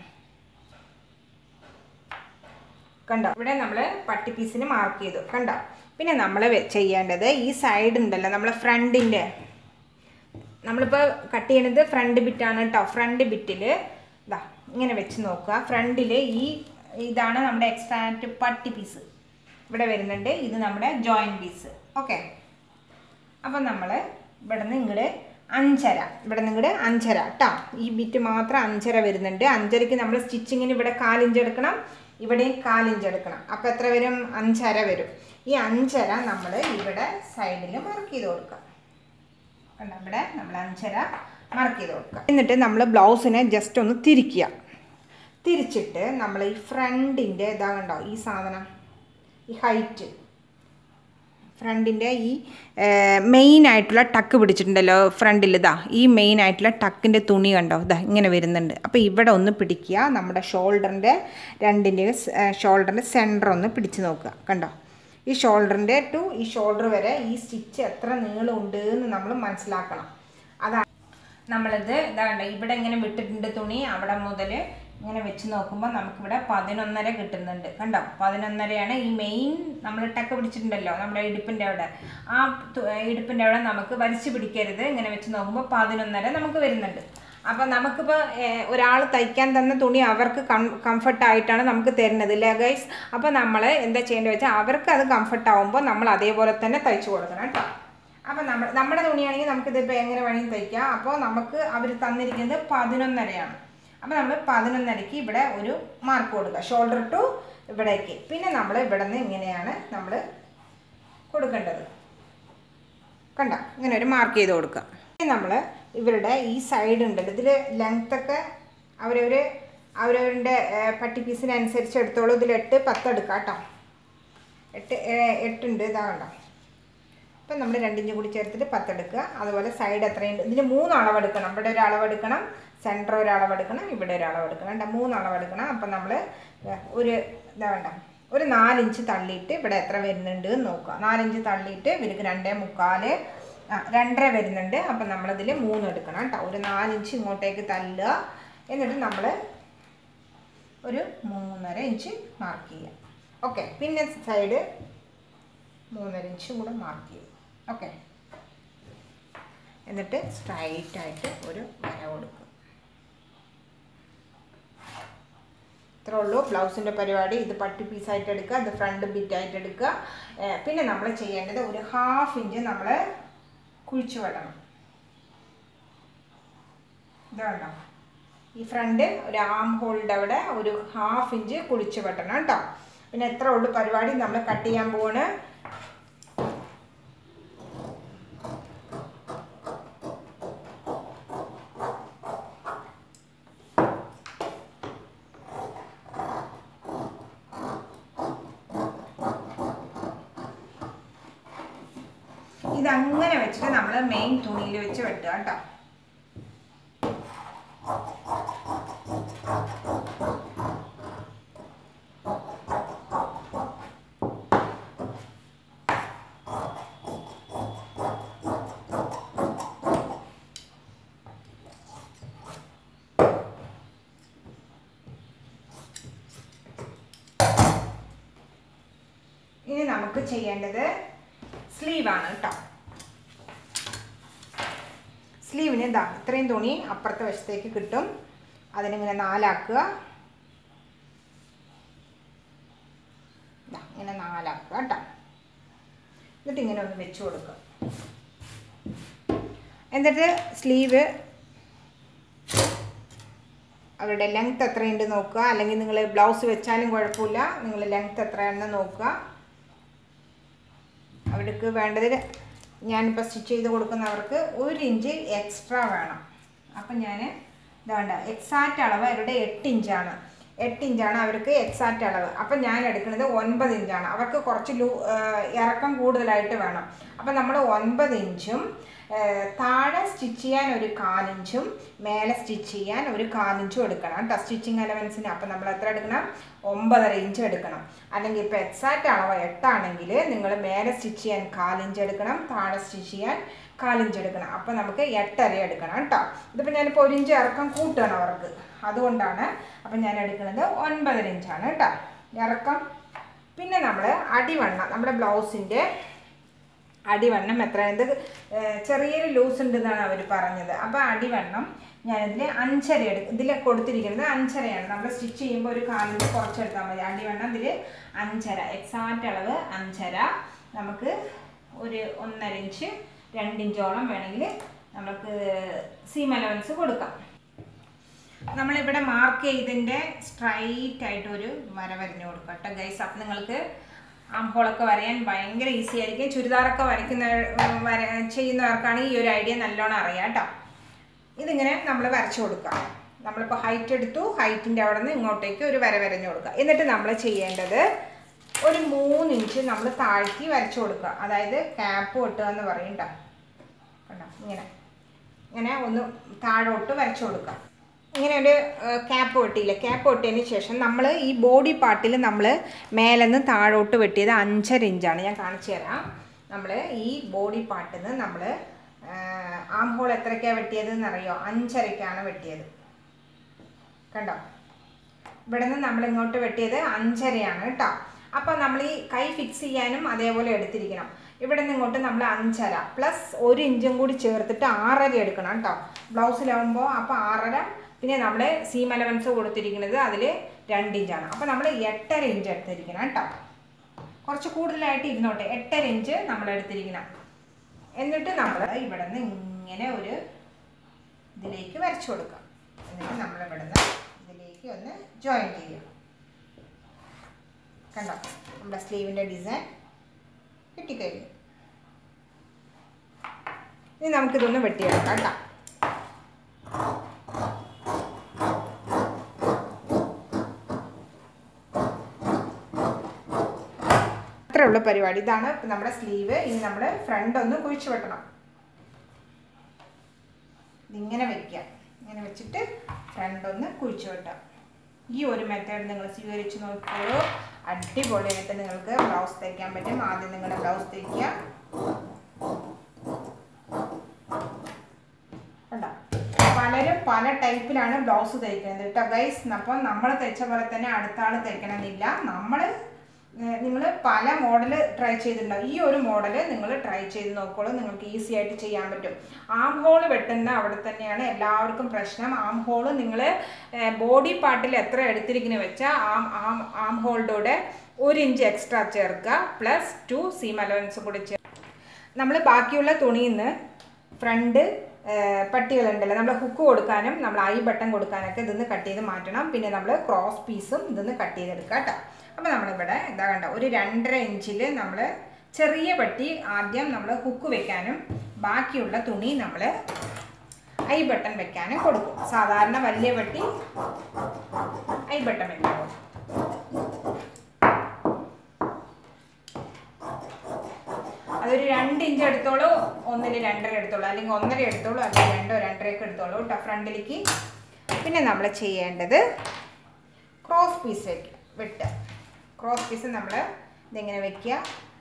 കണ്ടോ ഇവിടെ നമ്മൾ പട്ടി പീസിന് മാർക്ക് ചെയ്തു കണ്ടോ പിന്നെ നമ്മൾ ചെയ്യേണ്ടത് ഈ സൈഡ് ഉണ്ടല്ലോ നമ്മളെ ഫ്രണ്ടിൻ്റെ നമ്മളിപ്പോൾ കട്ട് ചെയ്യണത് ഫ്രണ്ട് ബിറ്റാണ് കേട്ടോ ഫ്രണ്ട് ബിറ്റിൽ ഇതാ ഇങ്ങനെ വെച്ച് നോക്കുക ഫ്രണ്ടിൽ ഈ ഇതാണ് നമ്മുടെ എക്സ്ട്രാക്റ്റ് പട്ടി പീസ് ഇവിടെ വരുന്നുണ്ട് ഇത് നമ്മുടെ ജോയിൻ പീസ് ഓക്കെ അപ്പം നമ്മൾ ഇവിടെ നിന്ന് ഇങ്ങോട്ട് അഞ്ചര ഇവിടെ നിന്ന് ഇങ്ങോട്ട് അഞ്ചര കേട്ടോ ഈ ബിറ്റ് മാത്രം അഞ്ചര വരുന്നുണ്ട് അഞ്ചരയ്ക്ക് നമ്മൾ സ്റ്റിച്ചിങ്ങിന് ഇവിടെ കാലിഞ്ച് എടുക്കണം ഇവിടെയും കാലിഞ്ച് എടുക്കണം അപ്പോൾ എത്ര വരും അഞ്ചര വരും ഈ അഞ്ചര നമ്മൾ ഇവിടെ സൈഡിൽ മാർക്ക് ചെയ്ത് കൊടുക്കാം കണ്ടോ ഇവിടെ നമ്മൾ അഞ്ചര മാർക്ക് ചെയ്ത് കൊടുക്കുക എന്നിട്ട് നമ്മൾ ബ്ലൗസിനെ ജസ്റ്റ് ഒന്ന് തിരിക്കുക തിരിച്ചിട്ട് നമ്മൾ ഈ ഫ്രണ്ടിൻ്റെ ഇതാ കണ്ടോ ഈ സാധനം ഈ ഹൈറ്റ് ഫ്രണ്ടിൻ്റെ ഈ മെയിൻ ആയിട്ടുള്ള ടക്ക് പിടിച്ചിട്ടുണ്ടല്ലോ ഫ്രണ്ടിൽ ഇതാ ഈ മെയിൻ ആയിട്ടുള്ള ടക്കിൻ്റെ തുണി കണ്ടോ ഇതാ ഇങ്ങനെ വരുന്നുണ്ട് അപ്പോൾ ഇവിടെ ഒന്ന് പിടിക്കുക നമ്മുടെ ഷോൾഡറിൻ്റെ രണ്ടിൻ്റെ ഷോൾഡറിൻ്റെ സെൻറ്റർ ഒന്ന് പിടിച്ച് നോക്കുക കണ്ടോ ഈ ഷോൾഡറിൻ്റെ ടു ഈ ഷോൾഡർ വരെ ഈ സ്റ്റിച്ച് എത്ര നീളമുണ്ട് എന്ന് നമ്മൾ മനസ്സിലാക്കണം അതാണ് നമ്മളിത് ഇതാണ്ട് ഇവിടെ ഇങ്ങനെ വിട്ടിട്ടുണ്ട് തുണി അവിടെ മുതൽ ഇങ്ങനെ വെച്ച് നോക്കുമ്പോൾ നമുക്കിവിടെ പതിനൊന്നര കിട്ടുന്നുണ്ട് കണ്ടോ പതിനൊന്നരയാണ് ഈ മെയിൻ നമ്മൾ ടക്ക് പിടിച്ചിട്ടുണ്ടല്ലോ നമ്മുടെ ഇടുപ്പിൻ്റെ അവിടെ ആ തു- ഇടുപ്പിൻ്റെ അവിടെ നമുക്ക് വലിച്ചു പിടിക്കരുത് ഇങ്ങനെ വെച്ച് നോക്കുമ്പോൾ പതിനൊന്നര നമുക്ക് വരുന്നുണ്ട് അപ്പം നമുക്കിപ്പോൾ ഒരാൾ തയ്ക്കാൻ തന്ന തുണി അവർക്ക് കം കംഫർട്ടായിട്ടാണ് നമുക്ക് തരുന്നത് ഇല്ലേ ഗൈസ് അപ്പോൾ നമ്മൾ എന്താ ചെയ്യേണ്ടത് വെച്ചാൽ അവർക്ക് അത് കംഫർട്ട് ആവുമ്പോൾ നമ്മൾ അതേപോലെ തന്നെ തയ്ച്ചു കൊടുക്കണം കേട്ടോ അപ്പം നമ്മൾ നമ്മുടെ തുണിയാണെങ്കിൽ നമുക്കിതിപ്പോൾ എങ്ങനെ വേണമെങ്കിൽ തയ്ക്കാം അപ്പോൾ നമുക്ക് അവർ തന്നിരിക്കുന്നത് പതിനൊന്നരയാണ് അപ്പോൾ നമ്മൾ പതിനൊന്നരയ്ക്ക് ഇവിടെ ഒരു മാർക്ക് കൊടുക്കുക ഷോൾഡർ ടു ഇവിടേക്ക് പിന്നെ നമ്മൾ ഇവിടെ നിന്ന് ഇങ്ങനെയാണ് നമ്മൾ കൊടുക്കേണ്ടത് കണ്ട ഇങ്ങനെ ഒരു മാർക്ക് ചെയ്ത് കൊടുക്കുക ഇനി നമ്മൾ ഇവരുടെ ഈ സൈഡ് ഉണ്ടല്ലോ ഇതിൽ ലെങ്ത്തൊക്കെ അവരവർ അവരവരുടെ പട്ടി പീസിനനുസരിച്ച് എടുത്തോളൂ ഇതിൽ എട്ട് പത്ത് എടുക്കാം കേട്ടോ എട്ട് ഏ- എട്ടുണ്ട് ഇതാ കണ്ടോ ഇപ്പം നമ്മൾ രണ്ടിഞ്ചും കൂടി ചേർത്തിട്ട് പത്തെടുക്കുക അതുപോലെ സൈഡ് എത്രയുണ്ട് ഇതിന് മൂന്ന് അളവെടുക്കണം ഇവിടെ ഒരു അളവെടുക്കണം സെൻറ്റർ ഒരു അളവെടുക്കണം ഇവിടെ ഒരു അളവെടുക്കണം കേട്ടോ മൂന്ന് അളവെടുക്കണം അപ്പം നമ്മൾ ഒരു ഇതാ വേണ്ട ഒരു നാലിഞ്ച് തള്ളിയിട്ട് ഇവിടെ എത്ര വരുന്നുണ്ട് എന്ന് നോക്കുക നാലിഞ്ച് തള്ളിയിട്ട് ഇവർക്ക് രണ്ടേ മുക്കാല് ആ രണ്ടര വരുന്നുണ്ട് അപ്പം നമ്മളിതിൽ മൂന്ന് എടുക്കണം കേട്ടോ ഒരു നാലിഞ്ച് ഇങ്ങോട്ടേക്ക് തള്ളുക എന്നിട്ട് നമ്മൾ ഒരു മൂന്നര ഇഞ്ച് മാർക്ക് ചെയ്യുക ഓക്കെ പിന്നെ സൈഡ് മൂന്നര ഇഞ്ചും കൂടെ മാർക്ക് ചെയ്യും ഓക്കെ എന്നിട്ട് സ്ട്രൈറ്റ് ആയിട്ട് ഒരു വര കൊടുക്കും ഇത്രേ ഉള്ളൂ ബ്ലൗസിൻ്റെ പരിപാടി ഇത് പട്ടി പീസായിട്ട് എടുക്കുക ഇത് ഫ്രണ്ട് ബിറ്റായിട്ട് എടുക്കുക ഏ, പിന്നെ നമ്മൾ ചെയ്യേണ്ടത് ഒരു ഹാഫ് ഇഞ്ച് നമ്മൾ കുഴിച്ചു വിടണം ഇത് കണ്ടോ ഈ ഫ്രണ്ട് ഒരു ആം ഹോളിൻ്റെ അവിടെ ഒരു ഹാഫ് ഇഞ്ച് കുഴിച്ച് വെട്ടണം കേട്ടോ പിന്നെ എത്ര ഉള്ളു പരിപാടി നമ്മൾ കട്ട് ചെയ്യാൻ പോവാണ് ഇതങ്ങനെ വെച്ചിട്ട് നമ്മൾ മെയിൻ തുണിയിൽ വെച്ച് വെട്ടുക കേട്ടോ ഇനി നമുക്ക് ചെയ്യേണ്ടത് സ്ലീവാണ് കേട്ടോ സ്ലീവിന് ഇതാ ഇത്രയും തുണി അപ്പുറത്തെ വശത്തേക്ക് കിട്ടും അതിനിങ്ങനെ നാലാക്കുക ദാ ഇങ്ങനെ നാലാക്കുക കേട്ടോ എന്നിട്ട് ഇങ്ങനെ ഒന്ന് വെച്ച് കൊടുക്കുക എന്നിട്ട് സ്ലീവ് അവരുടെ ലെങ്ത് എത്രയുണ്ട് നോക്കുക അല്ലെങ്കിൽ നിങ്ങൾ ബ്ലൗസ് വെച്ചാലും കുഴപ്പമില്ല നിങ്ങൾ ലെങ്ത് എത്രയാണെന്ന് നോക്കുക അവർക്ക് വേണ്ടത് ഞാനിപ്പോൾ സ്റ്റിച്ച് ചെയ്ത് കൊടുക്കുന്നവർക്ക് ഒരു ഇഞ്ച് എക്സ്ട്രാ വേണം അപ്പം ഞാൻ ഇതാണ്ട് എക്സാക്റ്റ് അളവ് അവരുടെ എട്ട് ഇഞ്ചാണ് എട്ട് ഇഞ്ചാണ് അവർക്ക് എക്സാക്റ്റ് അളവ് അപ്പം ഞാൻ എടുക്കുന്നത് ഒൻപത് ഇഞ്ചാണ് അവർക്ക് കുറച്ച് ലൂ ഇറക്കം കൂടുതലായിട്ട് വേണം അപ്പം നമ്മൾ ഒൻപത് ഇഞ്ചും ഏഹ്, താഴെ സ്റ്റിച്ച് ചെയ്യാൻ ഒരു കാലിഞ്ചും മേലെ സ്റ്റിച്ച് ചെയ്യാൻ ഒരു കാലിഞ്ചും എടുക്കണം കേട്ടോ സ്റ്റിച്ചിങ് അലവൻസിന് അപ്പം നമ്മൾ എത്ര എടുക്കണം ഒമ്പതര ഇഞ്ച് എടുക്കണം അല്ലെങ്കിൽ ഇപ്പോൾ എക്സാക്റ്റ് അളവ് എട്ടാണെങ്കിൽ നിങ്ങൾ മേലെ സ്റ്റിച്ച് ചെയ്യാൻ കാലിഞ്ച് എടുക്കണം താഴെ സ്റ്റിച്ച് ചെയ്യാൻ കാലിഞ്ച് എടുക്കണം അപ്പോൾ നമുക്ക് എട്ടര എടുക്കണം കേട്ടോ ഇതിപ്പോൾ ഞാനിപ്പോൾ ഒരു ഇഞ്ച് ഇറക്കം കൂട്ടുകയാണ് അവർക്ക് അതുകൊണ്ടാണ് അപ്പം ഞാൻ എടുക്കുന്നത് ഒൻപതര ഇഞ്ചാണ് കേട്ടോ ഇറക്കം പിന്നെ നമ്മൾ അടിവണ്ണം നമ്മുടെ ബ്ലൗസിൻ്റെ അടിവണ്ണം എത്ര ഇത് ഏഹ്, ചെറിയൊരു ലൂസ് ഉണ്ടെന്നാണ് അവർ പറഞ്ഞത് അപ്പോൾ അടിവണ്ണം ഞാനിതിൽ അഞ്ചര എടുക്കും ഇതിൽ കൊടുത്തിരിക്കുന്നത് അഞ്ചരയാണ് നമ്മൾ സ്റ്റിച്ച് ചെയ്യുമ്പോൾ ഒരു കാലിൽ കുറച്ചെടുത്താൽ മതി അടിവണ്ണം ഇതിൽ അഞ്ചര എക്സാക്റ്റ് അളവ് അഞ്ചര നമുക്ക് ഒരു ഒന്നര ഇഞ്ച് രണ്ടിഞ്ചോളം വേണമെങ്കിൽ നമുക്ക് സീം അലവൻസ് കൊടുക്കാം നമ്മളിവിടെ മാർക്ക് ചെയ്തതിൻ്റെ സ്ട്രൈറ്റ് ആയിട്ട് ഒരു വര വരഞ്ഞു കൊടുക്കുക കേട്ടോ ഗൈസ് അപ്പം നിങ്ങൾക്ക് ആംഹോളൊക്കെ വരയാൻ ഭയങ്കര ഈസി ആയിരിക്കും ചുരിദാറൊക്കെ വരയ്ക്കുന്ന ഉം, വര ചെയ്യുന്നവർക്കാണ് ഈ ഒരു ഐഡിയ നല്ലോണം അറിയാം കേട്ടോ ഇതിങ്ങനെ നമ്മൾ വരച്ചു കൊടുക്കുക നമ്മളിപ്പോൾ ഹൈറ്റ് എടുത്തു ഹൈറ്റിൻ്റെ അവിടെ നിന്ന് ഇങ്ങോട്ടേക്ക് ഒരു വര വരഞ്ഞു കൊടുക്കുക എന്നിട്ട് നമ്മൾ ചെയ്യേണ്ടത് ഒരു മൂന്ന് ഇഞ്ച് നമ്മൾ താഴ്ത്തി വരച്ചു കൊടുക്കുക അതായത് ക്യാപ്പ് വെട്ടുക എന്ന് പറയും കേട്ടോ കണ്ടോ ഇങ്ങനെ ഇങ്ങനെ ഒന്ന് താഴോട്ട് വരച്ചു കൊടുക്കുക ഇങ്ങനെ ഒരു ക്യാപ്പ് വെട്ടിയില്ല ക്യാപ്പ് വെട്ടിയതിന് ശേഷം നമ്മൾ ഈ ബോഡി പാർട്ടിൽ നമ്മൾ മേലെന്ന് താഴോട്ട് വെട്ടിയത് അഞ്ചര ഇഞ്ചാണ് ഞാൻ കാണിച്ചു തരാം നമ്മൾ ഈ ബോഡി പാർട്ടിൽ നിന്ന് നമ്മൾ ആം ഹോൾ എത്രയ്ക്കാണ് വെട്ടിയത് എന്നറിയോ അഞ്ചരയ്ക്കാണ് വെട്ടിയത് കണ്ടോ ഇവിടെ നിന്ന് നമ്മൾ ഇങ്ങോട്ട് വെട്ടിയത് അഞ്ചരയാണ് കേട്ടോ അപ്പോൾ നമ്മൾ ഈ കൈ ഫിക്സ് ചെയ്യാനും അതേപോലെ എടുത്തിരിക്കണം ഇവിടെ നിന്ന് ഇങ്ങോട്ട് നമ്മൾ അഞ്ചര പ്ലസ് ഒരു ഇഞ്ചും കൂടി ചേർത്തിട്ട് ആറര എടുക്കണം കേട്ടോ ബ്ലൗസിലാവുമ്പോൾ അപ്പോൾ ആറര പിന്നെ നമ്മൾ സീം അലവൻസ് കൊടുത്തിരിക്കുന്നത് അതിൽ രണ്ട് ഇഞ്ചാണ് അപ്പോൾ നമ്മൾ എട്ടര ഇഞ്ച് എടുത്തിരിക്കണം കേട്ടോ കുറച്ച് കൂടുതലായിട്ട് ഇരുന്നോട്ടെ എട്ടര ഇഞ്ച് നമ്മൾ എടുത്തിരിക്കണം എന്നിട്ട് നമ്മൾ ഇവിടെ നിന്ന് ഇങ്ങനെ ഒരു ഇതിലേക്ക് വരച്ചു കൊടുക്കാം എന്നിട്ട് നമ്മൾ ഇവിടെ നിന്ന് ഇതിലേക്ക് ഒന്ന് ജോയിൻ ചെയ്യാം കണ്ടോ നമ്മുടെ സ്ലീവിൻ്റെ ഡിസൈൻ കിട്ടിക്കഴിഞ്ഞു ഇനി നമുക്കിതൊന്ന് വെട്ടിയെടുക്കാം കേട്ടോ അത്രേ ഉള്ളൂ പരിപാടി ഇതാണ് നമ്മുടെ സ്ലീവ് ഇനി നമ്മൾ ഫ്രണ്ട് ഒന്ന് കുഴിച്ചു വെട്ടണം ഇതിങ്ങനെ വെക്കുക ഇങ്ങനെ വെച്ചിട്ട് ഫ്രണ്ട് ഒന്ന് കുഴിച്ചു വെട്ടാം ഈ ഒരു മെത്തേഡ് നിങ്ങൾ സ്വീകരിച്ച് നോക്കിയോളൂ അടിപൊളിയായിട്ട് നിങ്ങൾക്ക് ബ്ലൗസ് തയ്ക്കാൻ പറ്റും ആദ്യം നിങ്ങളുടെ ബ്ലൗസ് തയ്ക്കുക കണ്ടോ പലരും പല ടൈപ്പിലാണ് ബ്ലൗസ് തയ്ക്കുന്നത് കേട്ടോ ഗൈസ് അപ്പം നമ്മൾ തയ്ച്ച പോലെ തന്നെ അടുത്ത ആൾ തയ്ക്കണമെന്നില്ല നമ്മൾ നിങ്ങൾ പല മോഡൽ ട്രൈ ചെയ്തിട്ടുണ്ടാവും ഈ ഒരു മോഡൽ നിങ്ങൾ ട്രൈ ചെയ്ത് നോക്കോളൂ നിങ്ങൾക്ക് ഈസി ആയിട്ട് ചെയ്യാൻ പറ്റും ആം ഹോൾ വെട്ടുന്ന അവിടെ തന്നെയാണ് എല്ലാവർക്കും പ്രശ്നം ആം ഹോൾ നിങ്ങൾ ബോഡി പാർട്ടിൽ എത്ര എടുത്തിരിക്കുന്നത് വെച്ചാൽ ആം ആം ആം ഹോളിലൂടെ ഒരു ഇഞ്ച് എക്സ്ട്രാ ചേർക്കുക പ്ലസ് ടു സീം അലവൻസ് കൂടി ചേർ നമ്മൾ ബാക്കിയുള്ള തുണിയിൽ നിന്ന് ഫ്രണ്ട് പട്ടികളുണ്ടല്ലോ നമ്മൾ ഹുക്ക് കൊടുക്കാനും നമ്മൾ ഐ ബട്ടൺ കൊടുക്കാനൊക്കെ ഇതൊന്ന് കട്ട് ചെയ്ത് മാറ്റണം പിന്നെ നമ്മൾ ക്രോസ് പീസും ഇതൊന്ന് കട്ട് ചെയ്തെടുക്കുക കേട്ടോ അപ്പോൾ നമ്മളിവിടെ എന്താ കണ്ട ഒരു രണ്ടര ഇഞ്ചിൽ നമ്മൾ ചെറിയ പട്ടി ആദ്യം നമ്മൾ ഹുക്ക് വെക്കാനും ബാക്കിയുള്ള തുണി നമ്മൾ ഐ ബട്ടൺ വെക്കാനും കൊടുക്കും സാധാരണ വലിയ പട്ടി ഐ ബട്ടൺ വെക്കാൻ കൊടുക്കും അതൊരു രണ്ട് ഇഞ്ച് എടുത്തോളൂ ഒന്നിൽ രണ്ടര എടുത്തോളൂ അല്ലെങ്കിൽ ഒന്നര എടുത്തോളൂ അല്ലെങ്കിൽ രണ്ടോ രണ്ടരയൊക്കെ എടുത്തോളൂ കേട്ടോ ഫ്രണ്ടിലേക്ക് പിന്നെ നമ്മൾ ചെയ്യേണ്ടത് ക്രോസ് പീസ് വെക്കുക വെട്ടുക ക്രോസ് പീസ് നമ്മൾ ഇതിങ്ങനെ വെക്കുക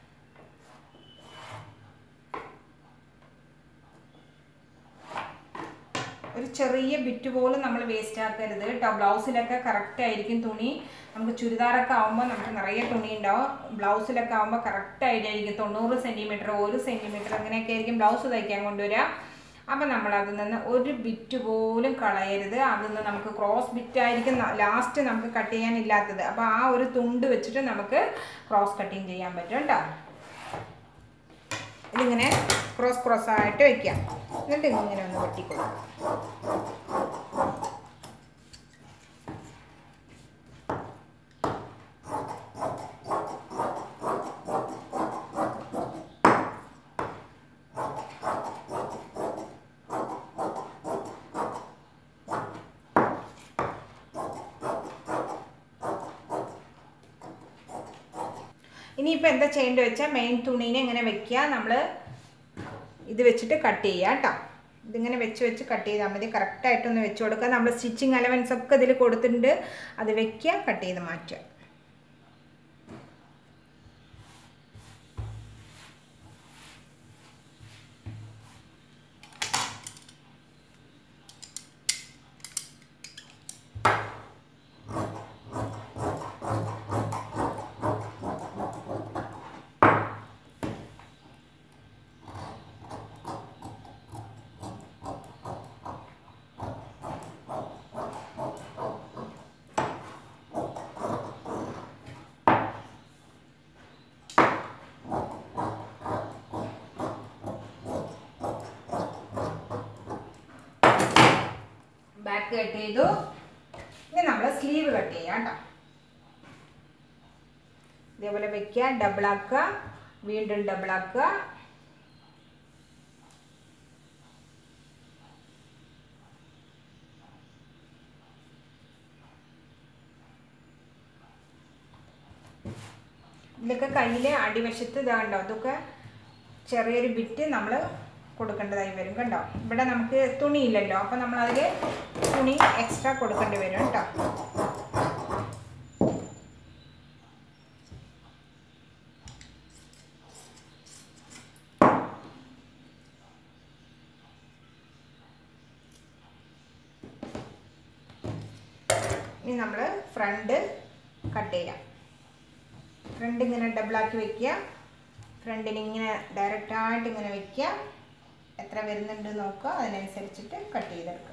ഒരു ചെറിയ ബിറ്റ് പോലും നമ്മൾ വേസ്റ്റ് ആക്കരുത് കേട്ടോ ബ്ലൗസിലൊക്കെ കറക്റ്റ് ആയിരിക്കും തുണി നമുക്ക് ചുരിദാറൊക്കെ ആകുമ്പോൾ നമുക്ക് നിറയെ തുണി ഉണ്ടാവും ബ്ലൗസിലൊക്കെ ആകുമ്പോൾ കറക്റ്റ് ആയിട്ടായിരിക്കും തൊണ്ണൂറ് സെൻറ്റിമീറ്റർ ഒരു സെൻറ്റിമീറ്റർ അങ്ങനെയൊക്കെ ആയിരിക്കും ബ്ലൗസ് തയ്ക്കാൻ കൊണ്ടുവരിക അപ്പം നമ്മൾ അതിൽ നിന്ന് ഒരു ബിറ്റ് പോലും കളയരുത് അതിൽ നിന്ന് നമുക്ക് ക്രോസ് ബിറ്റ് ആയിരിക്കും ലാസ്റ്റ് നമുക്ക് കട്ട് ചെയ്യാനില്ലാത്തത് അപ്പോൾ ആ ഒരു തുണ്ട് വെച്ചിട്ട് നമുക്ക് ക്രോസ് കട്ടിങ് ചെയ്യാൻ പറ്റും കേട്ടോ ഇതിങ്ങനെ ക്രോസ് ക്രോസ് ആയിട്ട് വെക്കാം എന്നിട്ട് ഇങ്ങനെ ഒന്ന് വെട്ടിക്കൊടുക്കാം ഇനിയിപ്പോൾ എന്താ ചെയ്യേണ്ടത് വെച്ചാൽ മെയിൻ തുണീനെ ഇങ്ങനെ വെക്കുക നമ്മൾ ഇത് വെച്ചിട്ട് കട്ട് ചെയ്യുക കേട്ടോ ഇതിങ്ങനെ വെച്ച് വെച്ച് കട്ട് ചെയ്താൽ മതി കറക്റ്റായിട്ടൊന്ന് വെച്ച് കൊടുക്കുക നമ്മൾ സ്റ്റിച്ചിങ് അലവൻസ് ഒക്കെ ഇതിൽ കൊടുത്തിട്ടുണ്ട് അത് വെക്കുക കട്ട് ചെയ്ത് മാറ്റുക ബാക്ക് കട്ട് ചെയ്തു ഇനി നമ്മൾ സ്ലീവ് കട്ട് ചെയ്യാം കേട്ടോ ഇതേപോലെ വെക്കുക ഡബിൾ ആക്കുക വീണ്ടും ഡബിൾ ആക്കുക ഇതിലൊക്കെ കയ്യിലെ അടിവശത്ത് ഇതാണ്ടോ അതൊക്കെ ചെറിയൊരു ബിറ്റ് നമ്മൾ കൊടുക്കേണ്ടതായി വരും കണ്ടോ ഇവിടെ നമുക്ക് തുണിയില്ലല്ലോ അപ്പോൾ നമ്മൾ അതിൽ തുണി എക്സ്ട്രാ കൊടുക്കേണ്ടി വരും കേട്ടോ ഇനി നമ്മൾ ഫ്രണ്ട് കട്ട് ചെയ്യാം ഫ്രണ്ട് ഇങ്ങനെ ഡബിളാക്കി വെക്കുക ഫ്രണ്ടിന് ഇങ്ങനെ ഡയറക്റ്റായിട്ട് ഇങ്ങനെ വെക്കുക എത്ര വരുന്നുണ്ട് നോക്കുക അതിനനുസരിച്ചിട്ട് കട്ട് ചെയ്തെടുക്കുക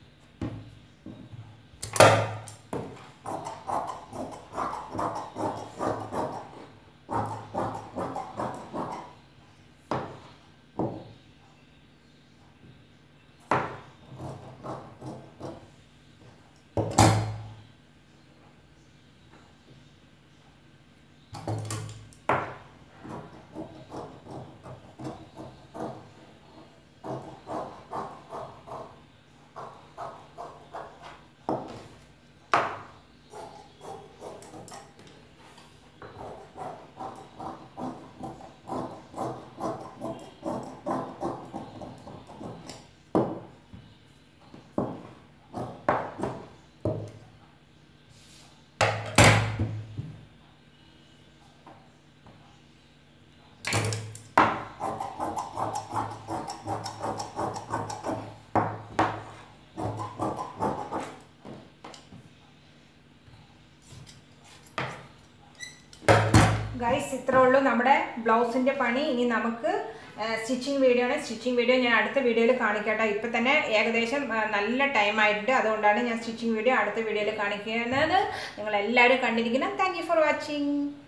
ഗൈസ് ഇത്രേ ഉള്ളൂ നമ്മുടെ ബ്ലൗസിൻ്റെ പണി ഇനി നമുക്ക് സ്റ്റിച്ചിങ് വീഡിയോ ആണ് സ്റ്റിച്ചിങ് വീഡിയോ ഞാൻ അടുത്ത വീഡിയോയിൽ കാണിക്കട്ടെ ഇപ്പം തന്നെ ഏകദേശം ആ, നല്ല ടൈം ആയിട്ടുണ്ട് അതുകൊണ്ടാണ് ഞാൻ സ്റ്റിച്ചിങ് വീഡിയോ അടുത്ത വീഡിയോയിൽ കാണിക്കുന്നത് നിങ്ങൾ എല്ലാവരും കണ്ടിരിക്കണം താങ്ക് യു ഫോർ വാച്ചിങ്